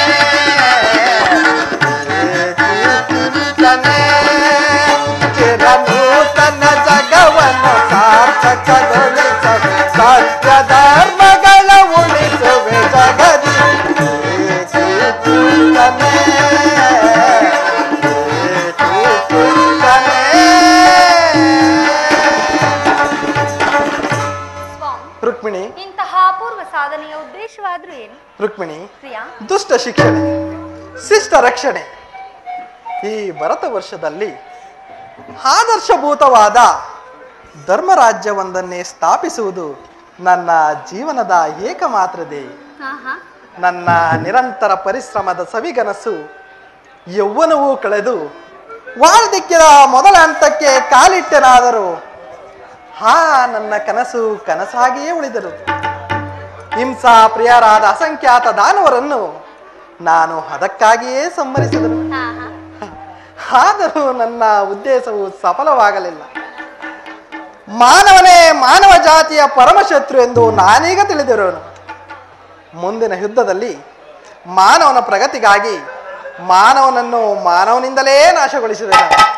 ಏಕೆ ಚಿಂತನೆ? ಚಿರನೂತನ ಜಗವನ್ನು ಸಾರ್ಥಕಗೊಳಿಸಲು ಸತ್ಯ ಧರ್ಮಗಳ ಉಳಿಸುವೆ ಜಗದಿ ಏಕೆ ಚಿಂತನೆ? ಏಕೆ ಚಿಂತನೆ? ಸ್ವಾಮಿ ರುಕ್ಮಿಣಿ ಇಂತಹ ಅಪೂರ್ವ ಸಾಧನೆಯ ಉದ್ದೇಶವಾದ್ರೂ ಏನು ರುಕ್ಮಿಣಿ ಪ್ರಿಯಾ ದುಷ್ಟ ಶಿಕ್ಷಣೆ ಶಿಷ್ಟ ರಕ್ಷಣೆ ಈ ಭರತ ವರ್ಷದಲ್ಲಿ ಆದರ್ಶಭೂತವಾದ ಧರ್ಮರಾಜ್ಯವೊಂದನ್ನೇ ಸ್ಥಾಪಿಸುವುದು ನನ್ನ ಜೀವನದ ಏಕಮಾತ್ರ ಧ್ಯೇಯ ಹಾ ಹಾ ನನ್ನ ನಿರಂತರ ಪರಿಶ್ರಮದ ಸವಿಗನಸು ಯೌವನವೂ ಕಳೆದು ವಾರ್ಧಕ್ಯದ ಮೊದಲ ಹಂತಕ್ಕೆ ಕಾಲಿಟ್ಟನಾದರೂ ಹಾ ನನ್ನ ಕನಸು ಕನಸಾಗಿಯೇ ಉಳಿದರು ಹಿಂಸಾ ಪ್ರಿಯರಾದ ಅಸಂಖ್ಯಾತ ದಾನವರನ್ನು ನಾನು ಅದಕ್ಕಾಗಿಯೇ ಸಂಹರಿಸಿದರು ಹಾ ಹಾ ಆದರೂ ನನ್ನ ಉದ್ದೇಶವು ಸಫಲವಾಗಲಿಲ್ಲ ಮಾನವನೇ ಮಾನವ ಜಾತಿಯ ಪರಮಶತ್ರು ಎಂದು ನಾನೀಗ ತಿಳಿದಿರೋನು ಮುಂದಿನ ಯುದ್ಧದಲ್ಲಿ ಮಾನವನ ಪ್ರಗತಿಗಾಗಿ ಮಾನವನನ್ನು ಮಾನವನಿಂದಲೇ ನಾಶಗೊಳಿಸಿದೆ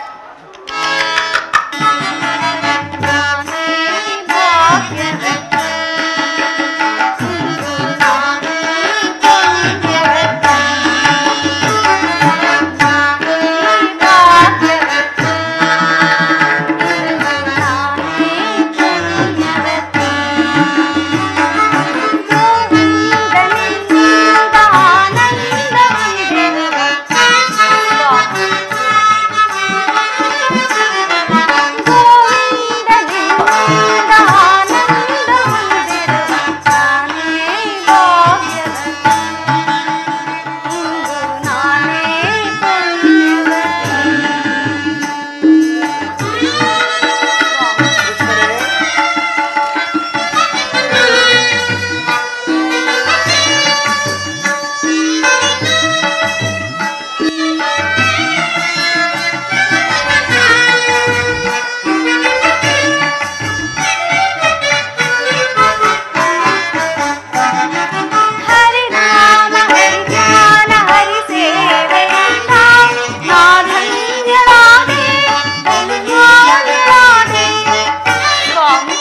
ಹರಿನಾಮ ಹರಿಜ್ಞಾನ ಹರಿ ಸೇವೆಯಿಂದ ನಾ ಧನ್ಯಳಾದೆ ಧನ್ಯಳಾದೆ ಸ್ವಾಮಿ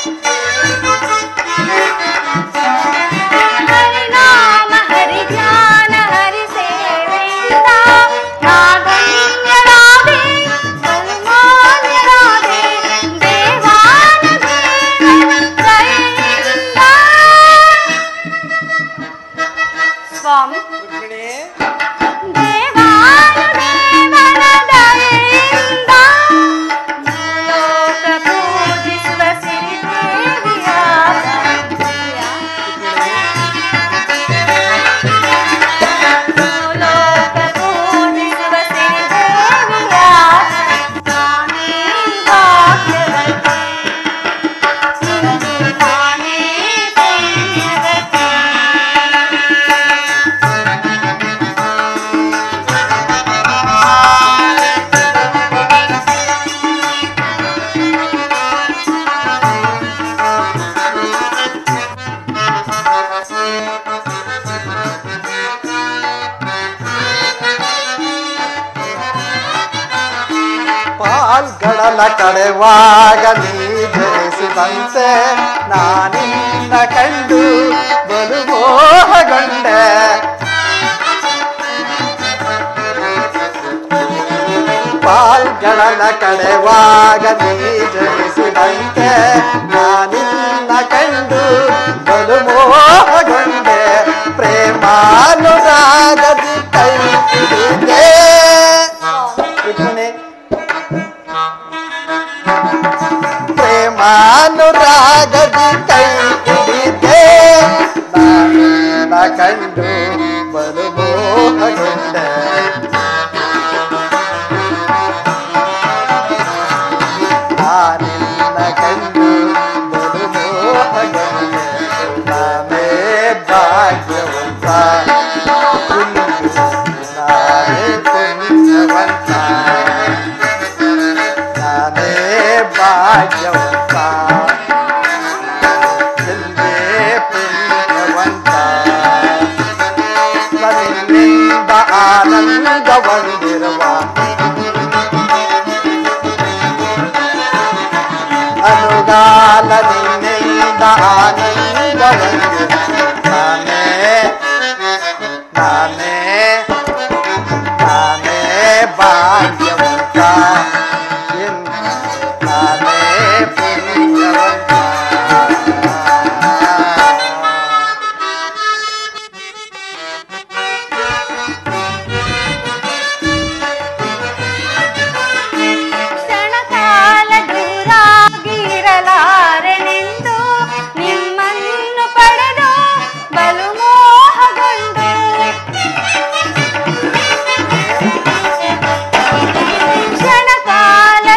ಹರಿನಾಮ ಹರಿಜ್ಞಾನ ಹರಿ ಸೇವೆಯಿಂದ ನಾ ಧನ್ಯಳಾದೆ ಧನ್ಯಳಾದೆ ದೇವಾನ ದೇವನ ದಯೆಯಿಂದ ಸ್ವಾಮಿ ದೇವಾನುದೇವನ ದಯೆಯಿಂದ ಲೋಕ ಪೂಜಿಸುವ ಸಿರಿದೇವಿಯಾದ ಲೋಕ ಪೂಜಿಸುವ ಸಿರಿದೇವಿಯಾದ ನಾನೇ ಭಾಗ್ಯವತಿ ನಾನೇ ಪುಣ್ಯವತಿ ಪಾಲ್ಗಡಲ ಕಡೆವಾಗ ನೀ ಜನಿಸಿದಂತೆ ನಾನಿನ್ನ ಕಂಡು ಬಲು ಮೋಹಗೊಂಡೆ ಪಾಲ್ಗಡಲ ಕಡೆವಾಗ ನೀ ಜನಿಸಿದಂತೆ ನಾನಿನ್ನ ಕಂಡು ಬಲು ಮೋಹಗೊಂಡೆ ಪ್ರೇಮಾನುರಾಗದಿ ಕೈ ಹಿಡಿದೆ ಸ್ವಾಮಿ ನಿನ್ನಿಂದ ಆನಂದವಂತೆ ನಾನೇ ನಾನೇ ನಾನೇ ಭಾಗ್ಯವಂತ ಎನ್- ನಾನೇ ಪುಣ್ಯವಂತ ಕ್ಷಣಕಾಲ ದೂರಾಗಿರಲಾರೆನೆಂದು ನಿಮ್ಮನ್ನು ಪಡೆದು ಬಲು ಮೋಹಗೊಂಡು ಕ್ಷಣಕಾಲ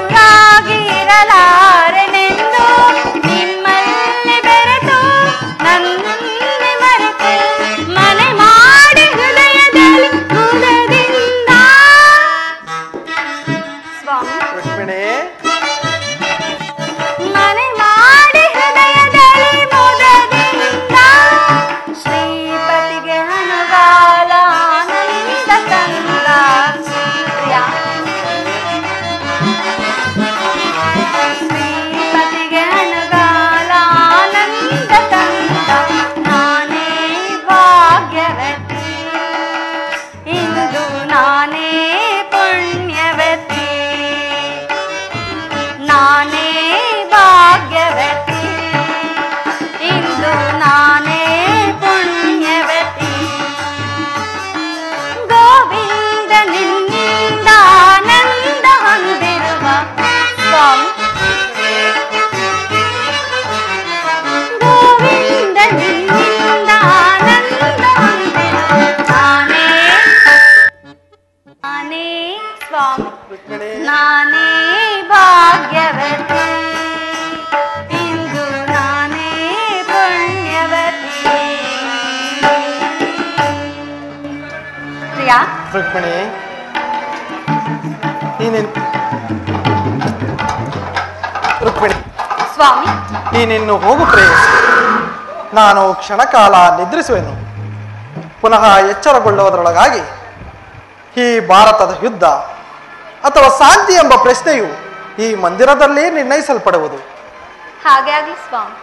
ದೂರಾಗಿರಲಾರೆನೆಂದು ನಿಮ್ಮಲ್ಲಿ ಬೆರೆತು ನನ್ನಲ್ಲಿ ಮರೆತು ಮನೆ ಮಾಡಿ ಹೃದಯದಲ್ಲಿ ಮುದದಿಂದ ಸ್ವಾಮಿ ರುಕ್ಮಿಣಿ ಮನೆ ಮಾಡಿ ಹೃದಯದಲ್ಲಿ ಮುದದಿಂದ ಶ್ರೀಪತಿಗೆ ಹಣಗಾಲ ಆನಂದ ತಂದ ಪ್ರಿಯ. ಶ್ರೀಪತಿಗೆ ಹಣಗಾಲ ಆನಂದ ತಂದ ನಾನೇ ಭಾಗ್ಯವತಿ ಇಂದು ನಾನೇ ಪುಣ್ಯವತಿ ನಾನೇ ಭಾಗ್ಯವತಿ ಇಂದು ನಾನೇ ಪುಣ್ಯವತಿ ಗೋವಿಂದ ನಿನ್ನಿಂದ ಆನಂದ ಹೊಂದಿರುವ ಸ್ವಾಮಿ ಗೋವಿಂದ ನಿನ್ನಿಂದ ಆನಂದ ಹೊಂದಿರುವ ನಾನೇ ನಾನೇ ಸ್ವಾಮಿ ರುಕ್ಮಿಣಿ ನಾನೇ ಭಾಗ್ಯವತಿ ಇಂದು ನಾನೇ ಪುಣ್ಯವತಿ ಪ್ರಿಯಾ ರುಕ್ಮಿಣಿ ನೀನಿನ್ ರುಕ್ಮಿಣಿ ಸ್ವಾಮಿ ನೀನಿನ್ನು ಹೋಗು ಪ್ರೇಯಸಿ ನಾನು ಕ್ಷಣಕಾಲ ನಿದ್ರಿಸುವೆನು ಪುನಃ ಎಚ್ಚರಗೊಳ್ಳುವುದರೊಳಗಾಗಿ ಈ ಭಾರತದ ಯುದ್ಧ ಅಥವಾ ಶಾಂತಿ ಎಂಬ ಪ್ರಶ್ನೆಯು ಈ ಮಂದಿರದಲ್ಲೇ ನಿರ್ಣಯಿಸಲ್ಪಡುವುದು ಹಾಗೆ ಆಗ್ಲಿ ಸ್ವಾಮಿ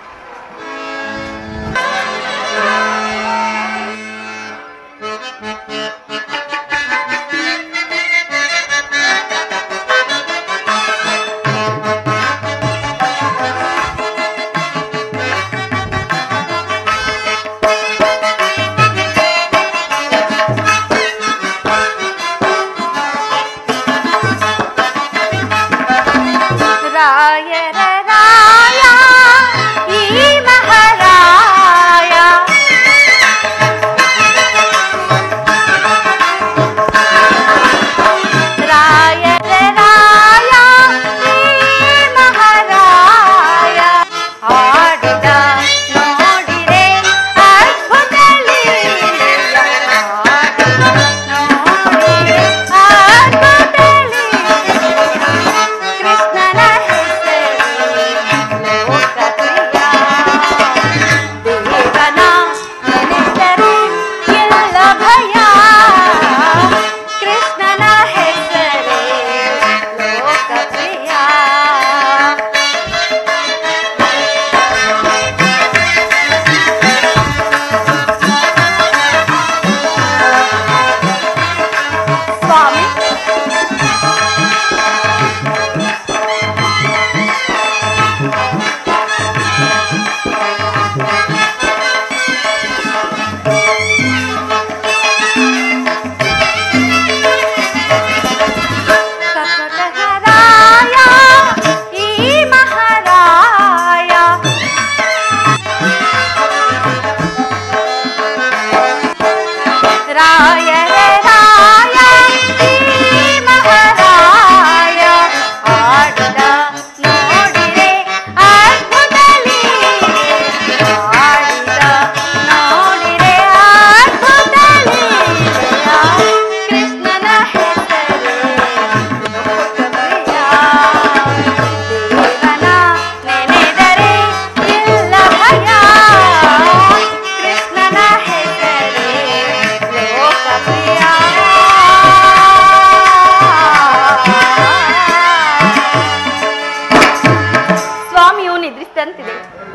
ರಾಯರ ರಾಯ ಈ ಮಹಾರಾಯ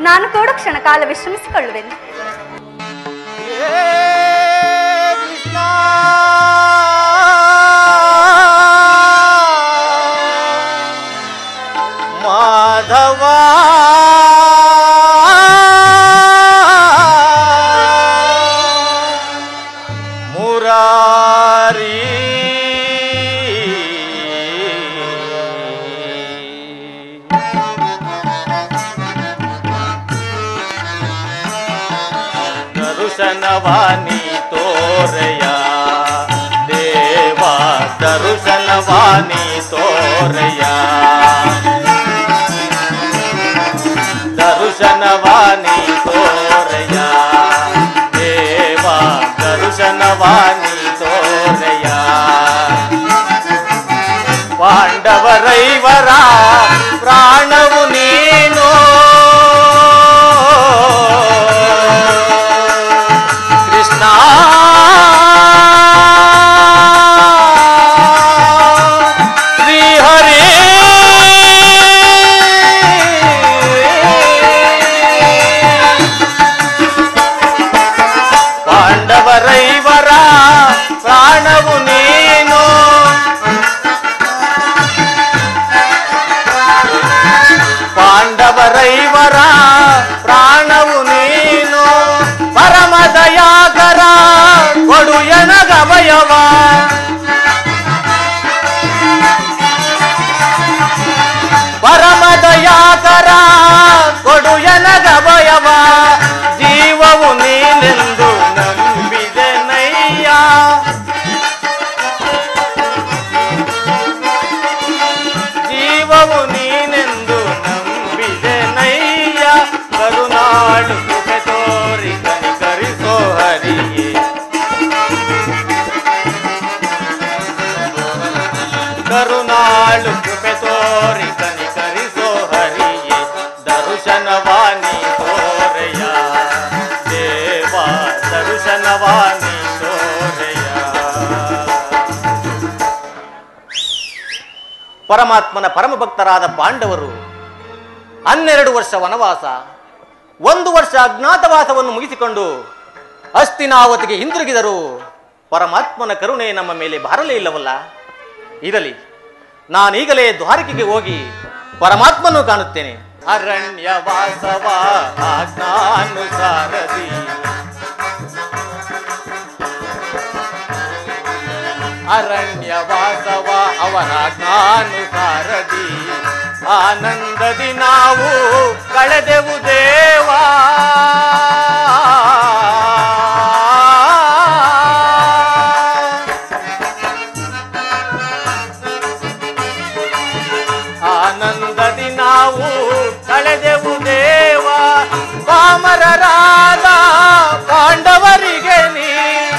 ನಾನು ಕೂಡ ಕ್ಷಣ ಕಾಲ ವಿಶ್ರಮಿಸಿಕೊಳ್ಳುವೆನು ಮಾಧವ ಮುರಾರಿ ದರುಶನವಾನಿ ತೋರೆಯ ದೇವ ದರುಶನವಾನಿ ತೋರೆಯ ದರುಶನವಾನಿ ತೋರೆಯ ದೇವ ದರುಶನವಾನಿ ತೋರೆಯ ಪಾಂಡವರೈವರ ಪ್ರಾಣವು ನೀನು ಕೃಷ್ಣ ಶ್ರೀಹರಿ ಪಾಂಡವರೈವರ ಪ್ರಾಣವು ನೀನು ಪಾಂಡವರೈವರ ಪ್ರಾಣವು ನೀನು ಪರಮದಯಾಕರ ಕೊಡು ಎನಗವಯವ ಪರಮದಯಾಕರ ಕೊಡು ಎನಗವಯವ ಜೀವವು ನೀನೆಂದು ನಂಬಿದೆ ನಯ್ಯ ಜೀವವು ನೀನೆಂದು ನಂಬಿದೆ ನಯ್ಯ ಕರುನಾಡು ಕೃಪೆ ತೋರಿ ಕನಿಕರಿಸೋ ಹರಿಯೇ ಕರುನಾಳು ಕೃಪೆ ತೋರಿ ಕನಿಕರಿಸೋ ಹರಿಯೇ ದರುಶನವಾನಿ ತೋರೆಯ ದೇವ ದರುಶನವಾನಿ ತೋರೆಯ ಪರಮಾತ್ಮನ ಪರಮ ಭಕ್ತರಾದ ಪಾಂಡವರು ಹನ್ನೆರಡು ವರ್ಷ ವನವಾಸ ಒಂದು ವರ್ಷ ಅಜ್ಞಾತವಾಸವನ್ನು ಮುಗಿಸಿಕೊಂಡು ಅಸ್ತಿನಾವತಿಗೆ ಹಿಂದಿರುಗಿದರು ಪರಮಾತ್ಮನ ಕರುಣೆ ನಮ್ಮ ಮೇಲೆ ಬಾರಲೇ ಇಲ್ಲವಲ್ಲ ಇರಲಿ ನಾನೀಗಲೇ ದ್ವಾರಕೆಗೆ ಹೋಗಿ ಪರಮಾತ್ಮನು ಕಾಣುತ್ತೇನೆ ಅರಣ್ಯ ವಾಸವ ಆಜ್ಞಾನುಸಾರದಿ ಅರಣ್ಯ ವಾಸವ ಅವರ ಜ್ಞಾನುಸಾರದಿ ಆನಂದದಿ ನಾವು ಕಳೆದೆವು ದೇವಾ ಆನಂದದಿ ನಾವು ಕಳೆದೆವು ದೇವ ಪಾಮರರಾದ ಪಾಂಡವರಿಗೆ ನೀ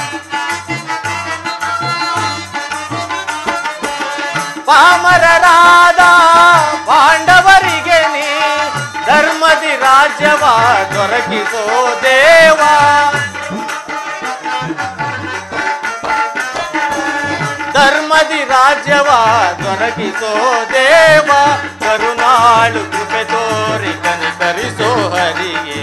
ಪಾಮರರಾದ ಪಾಂಡವರಿಗೆ ನೀ ಧರ್ಮದಿ ರಾಜ್ಯವ ದೊರಕಿಸೋ ದೇವ ಧರ್ಮದಿ ರಾಜ್ಯವ ದೊರಕಿಸೋ ದೇವ ಕರುನಾಳು ಕೃಪೆ ತೋರಿ ಕನಿಕರಿಸೋ ಹರಿಗೆ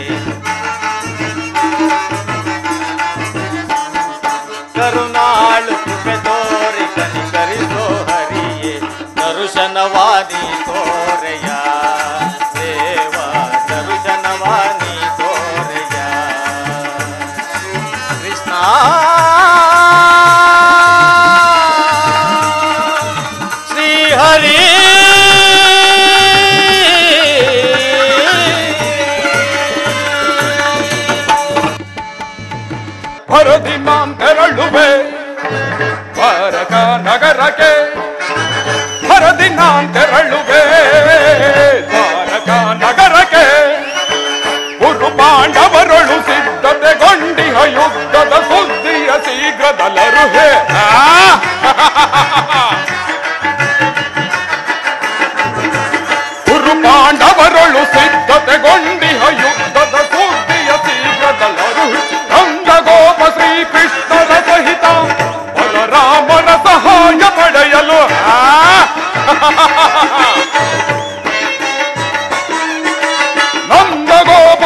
ಕರುನಾಳು ಕೃಪೆ ತೋರಿ ಕನಿಕರಿಸೋ ಹರಿಯೇ ದರುಶನವಾದಿ ತೋರೆಯ ದೇವ ದರುಶನವಾನಿ ತೋರೆಯ ಕೃಷ್ಣ ಶ್ರೀಹರಿ ಹೊರದಿ ನಾನ್ ತೆರಳುವೆ ದ್ವಾರಕ ನಗರಕ್ಕೆ ಹೊರದಿ ನಾನ್ ತೆರಳುವೆ ದ್ವಾರಕ ನಗರಕ್ಕೆ ಗುರು ಪಾಂಡವರೊಳು ಸಿದ್ಧತೆಗೊಂಡಿಹ ಯುದ್ಧದ ಸುದ್ದಿಯ ಶೀಘ್ರದಲ್ಲರುಹೆ ಗುರು ಪಾಂಡವರೊಳು ಸಿದ್ಧತೆಗೊಂಡಿಹ ಯುದ್ಧದ ಸುದ್ದಿಯ ಶೀಘ್ರದಲ್ಲರುಹೆ ನಂದ ಗೋಪ ಶ್ರೀಕೃಷ್ಣರ ಸಹಿತ ಬಲರಾಮನ ಸಹಾಯ ಪಡೆಯಲು ಆ ನಂದ ಗೋಪ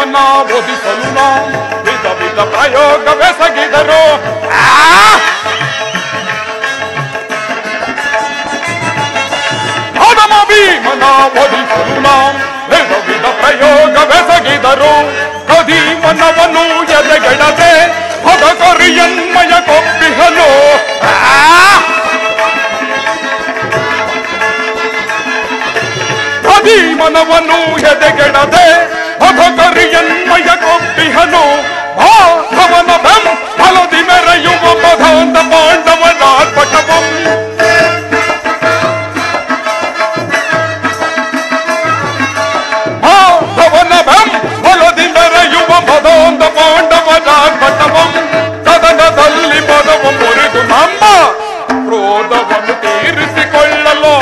ಮನ ಒದಿಸಲು ನಾ ವಿಧ ವಿಧ ಪ್ರಯೋಗವೆಸಗಿದರು ಆ! ಹದಮ ಭೀಮನ ಒದಿಸಲು ನಾ ವಿಧ ವಿಧ ಪ್ರಯೋಗವೆಸಗಿದರು ಕದೀಮನವನು ಎದೆಗೆಡದೆ ಹದ ಕರಿಯನ್ಮಯ ಕೊಪ್ಪಿಹನು ಆ! ಭೀಮನವನು ಎದೆಗೆಡದೆ ಅಧಕರಿಯನ್ಮಯ ಕೊಪ್ಪಿಹನು ಭಾವನ ಬೆಂ ಫಲದಿ ಮೆರೆಯುವ ಪದಾಂತ ಪಾಂಡವನಾರ್ಪಟವಂ ಭಾವನ ಬೆಂ ಫಲದಿ ಮೆರೆಯುವ ಪದಾಂತ ಪಾಂಡವನಾರ್ಪಟವಂ ಸದನದಲ್ಲಿ ಪದವ ಮುರಿದು ನಮ್ಮ ಕ್ರೋಧವನ್ನು ತೀರಿಸಿಕೊಳ್ಳಲು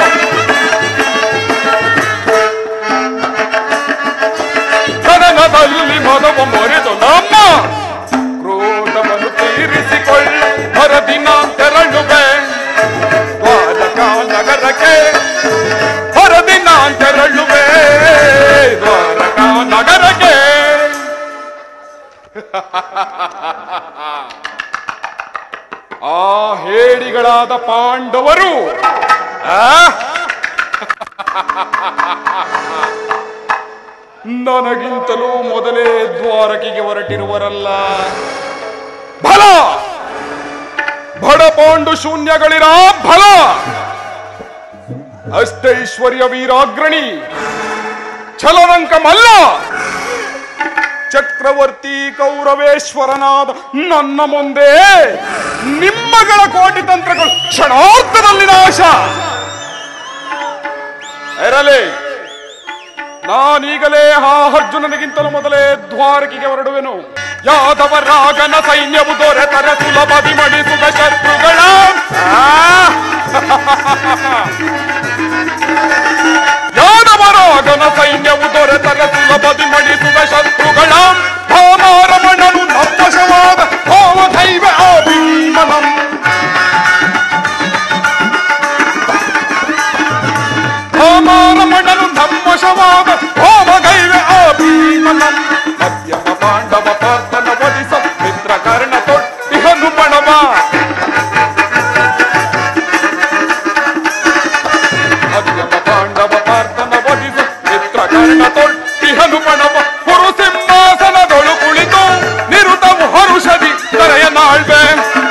ಸದನದಲ್ಲಿ ಮನವ ಮೊರೆದು ನಮ್ಮ ಕ್ರೋಧವನ್ನು ತೀರಿಸಿಕೊಳ್ಳ ಹೊರದಿನ ತೆರಳುವೆ ದ್ವಾರಕ ನಗರಕ್ಕೆ ಹೊರದಿನ ತೆರಳುವೆ ದ್ವಾರಕ ನಗರಕ್ಕೆ ಆ ಹೇಡಿಗಳಾದ ಪಾಂಡವರು ಆ ನನಗಿಂತಲೂ ಮೊದಲೇ ದ್ವಾರಕೆಗೆ ಹೊರಟಿರುವರಲ್ಲ ಬಲ ಬಡ ಪಾಂಡು ಶೂನ್ಯಗಳಿರ ಬಲ ಅಷ್ಟೈಶ್ವರ್ಯ ವೀರಾಗ್ರಣಿ ಛಲರಂಕ ಮಲ್ಲ ಚಕ್ರವರ್ತಿ ಕೌರವೇಶ್ವರನಾದ ನನ್ನ ಮುಂದೆ ನಿಮ್ಮಗಳ ಕೋಟಿ ತಂತ್ರಗಳು ಕ್ಷಣಾರ್ಥದಲ್ಲಿ ನಾಶ ಇರಲಿ ನಾನೀಗಲೇ ಆ ಅರ್ಜುನನಿಗಿಂತಲೂ ಮೊದಲೇ ದ್ವಾರಕಿಗೆ ಹೊರಡುವೆನು ಯಾದವ ರಾಗನ ಸೈನ್ಯವು ದೊರೆತರ ಸುಲಭದಿ ಮಣಿಸುವ ಶತ್ರುಗಳ ಆ! ಯಾದವ ರಾಗನ ಸೈನ್ಯವು ದೊರೆತರ ಸುಲಭದಿ ಮಣಿಸುವ ಶತ್ರುಗಳ ಭಾಮಾರಮಣನು ನಪ್ಪಶವಾದ ಹೋಮದೈವ ಆಭೀಮನಂ ಹೋಮಾರಮಣನು ನಮ್ಮಶವಾದ ಹೋಮಗೈವೆ ಆಭೀಮನಂ ಮಧ್ಯಮ ಪಾಂಡವ ಪಾರ್ಥನ ವಧಿಸ ಮಿತ್ರ ಕರ್ಣ ತೊಟ್ಟಿಹನು ಪಣವ ಮಧ್ಯಮ ಪಾಂಡವ ಪಾರ್ಥನ ವಧಿಸ ಮಿತ್ರ ಕರ್ಣ ತೊಟ್ಟಿಹನು ಪಣವ ಪುರು ಸಿಂಹಾಸನದೊಳು ಕುಳಿತು ನಿರುತವು ಹರುಷದಿ ತರೆಯ ನಾಳ್ವೆ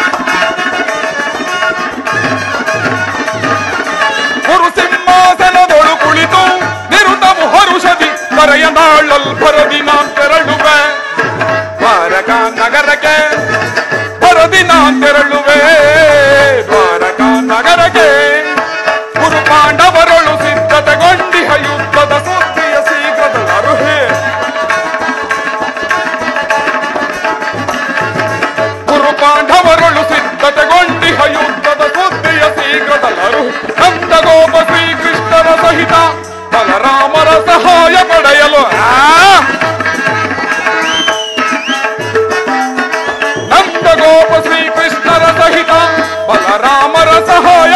ಗುರು ಸಿಂಹಾಸನದೊಳು ಕುಳಿತು ನಿರುತವು ಹರುಷದಿ ಕರೆಯ ನಾಳಲ್ ಭರದಿ ನಾನ್ ತೆರಳುವೆ ದ್ವಾರಕ ನಗರಕ್ಕೆ ಭರದಿ ನಾನ್ ತೆರಳುವೆ ದ್ವಾರಕ ನಗರಕ್ಕೆ ಗುರು ಪಾಂಡವರೊಳು ಸಿದ್ಧತೆಗೊಂಡಿಹ ಯುದ್ಧದ ಸುದ್ದಿಯ ಶೀಘ್ರದ ಅರುಹೆ ಗುರು ಪಾಂಡವರೊಳು ಸಿದ್ಧತೆಗೊಂಡಿಹ ಯುದ್ಧದ ಸುದ್ದಿಯ ಶೀಘ್ರದಲ್ಲರು ನಂದಗೋಪ ಶ್ರೀಕೃಷ್ಣನ ಸಹಿತ ಬಲರಾಮರ ಸಹಾಯ ಪಡೆಯಲು ಆ! ನಂದಗೋಪ ಶ್ರೀಕೃಷ್ಣರ ಸಹಿತ ಬಲರಾಮರ ಸಹಾಯ